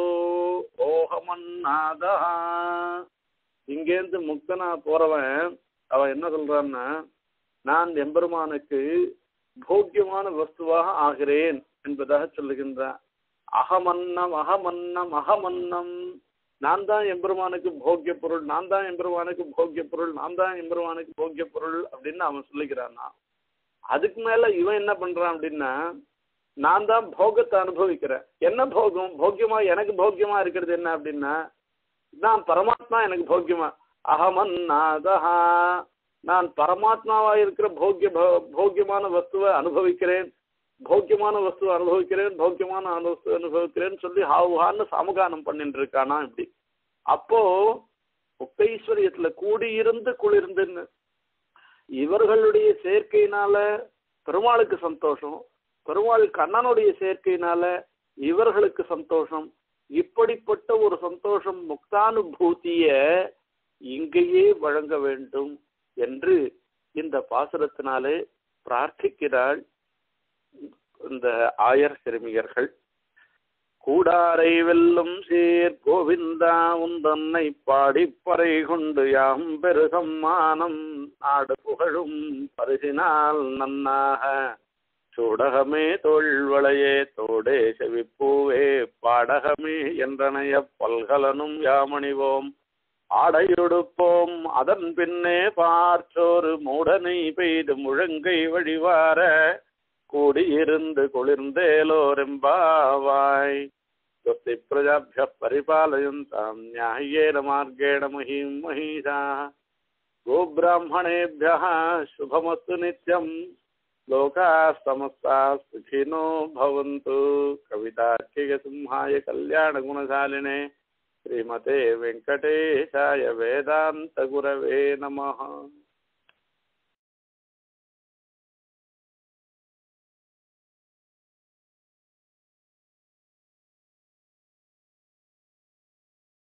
ஓஹமன்னாதா இங்கேருந்து முக்தனா போறவன் அவன் என்ன சொல்றான்னா நான் எம்பெருமானுக்கு போக்கியமான வஸ்துவாக ஆகிறேன் என்பதாக சொல்லுகின்றான் அகமன்னம் அகமன்னம் அகமன்னம் நான் தான் எம்பெருமானுக்கு போக்கிய பொருள் நான் தான் எம்பெருமானுக்கு போக்கிய பொருள் நான் தான் எம்பெருமானுக்கு போக்கிய பொருள் அப்படின்னு அவன் சொல்லிக்கிறான்னா அதுக்கு மேல இவன் என்ன பண்றான் அப்படின்னா நான் தான் போகத்தை அனுபவிக்கிறேன் என்ன போகம் போக்கியமா எனக்கு போக்கியமா இருக்கிறது என்ன அப்படின்னா நான் பரமாத்மா எனக்கு போக்கியமா அகமன்னாதஹா நான் பரமாத்மாவா இருக்கிற போக்கிய போ- போக்கியமான வஸ்துவை அனுபவிக்கிறேன் போக்கியமான வஸ்துவை அனுபவிக்கிறேன் போக்கியமான வஸ்து அனுபவிக்கிறேன்னு சொல்லி ஹாவுஹான்னு சமகானம் பண்ணிட்டு இருக்கானா இப்படி அப்போ முக்தைஸ்வரியத்துல கூடியிருந்து குளிர்ந்துன்னு இவர்களுடைய சேர்க்கையினால பெருமாளுக்கு சந்தோஷம் பெருமாள் கண்ணனுடைய சேர்க்கையினால இவர்களுக்கு சந்தோஷம் இப்படிப்பட்ட ஒரு சந்தோஷம் முக்தானுபூதிய இங்கேயே வழங்க வேண்டும் என்று இந்த பாசுரத்தினாலே பிரார்த்திக்கிறாள் இந்த ஆயர் சிறுமியர்கள் கூடாரை வெல்லும் சீர் கோவிந்தா உந்தன்னை பாடிப்பறை கொண்டு யாம் பெரு சம்மானம் நாடு புகழும் பரிசினால் நன்னாக சூடகமே தோள்வளையே தோடே செவிப்பூவே பாடகமே என்றனைய பல்கலனும் யாமணிவோம் ஆடையொடுப்போம் அதன் பின்னே பார்த்தோரு மூடனை பெய்து முழங்கை வழிவார கூடியிருந்து குளிர்ந்தேலோரெம்பாவாய் स्वस्ति प्रजाभ्यः परिपालयन्तां न्याय्येन मार्गेण महीं महिषा गोब्राह्मणेभ्यः शुभमस्तु नित्यं लोकाः समस्ताः सुखिनो भवन्तु कवितार्किकसिंहाय कल्याणगुणशालिने श्रीमते वेङ्कटेशाय वेदान्तगुरवे नमः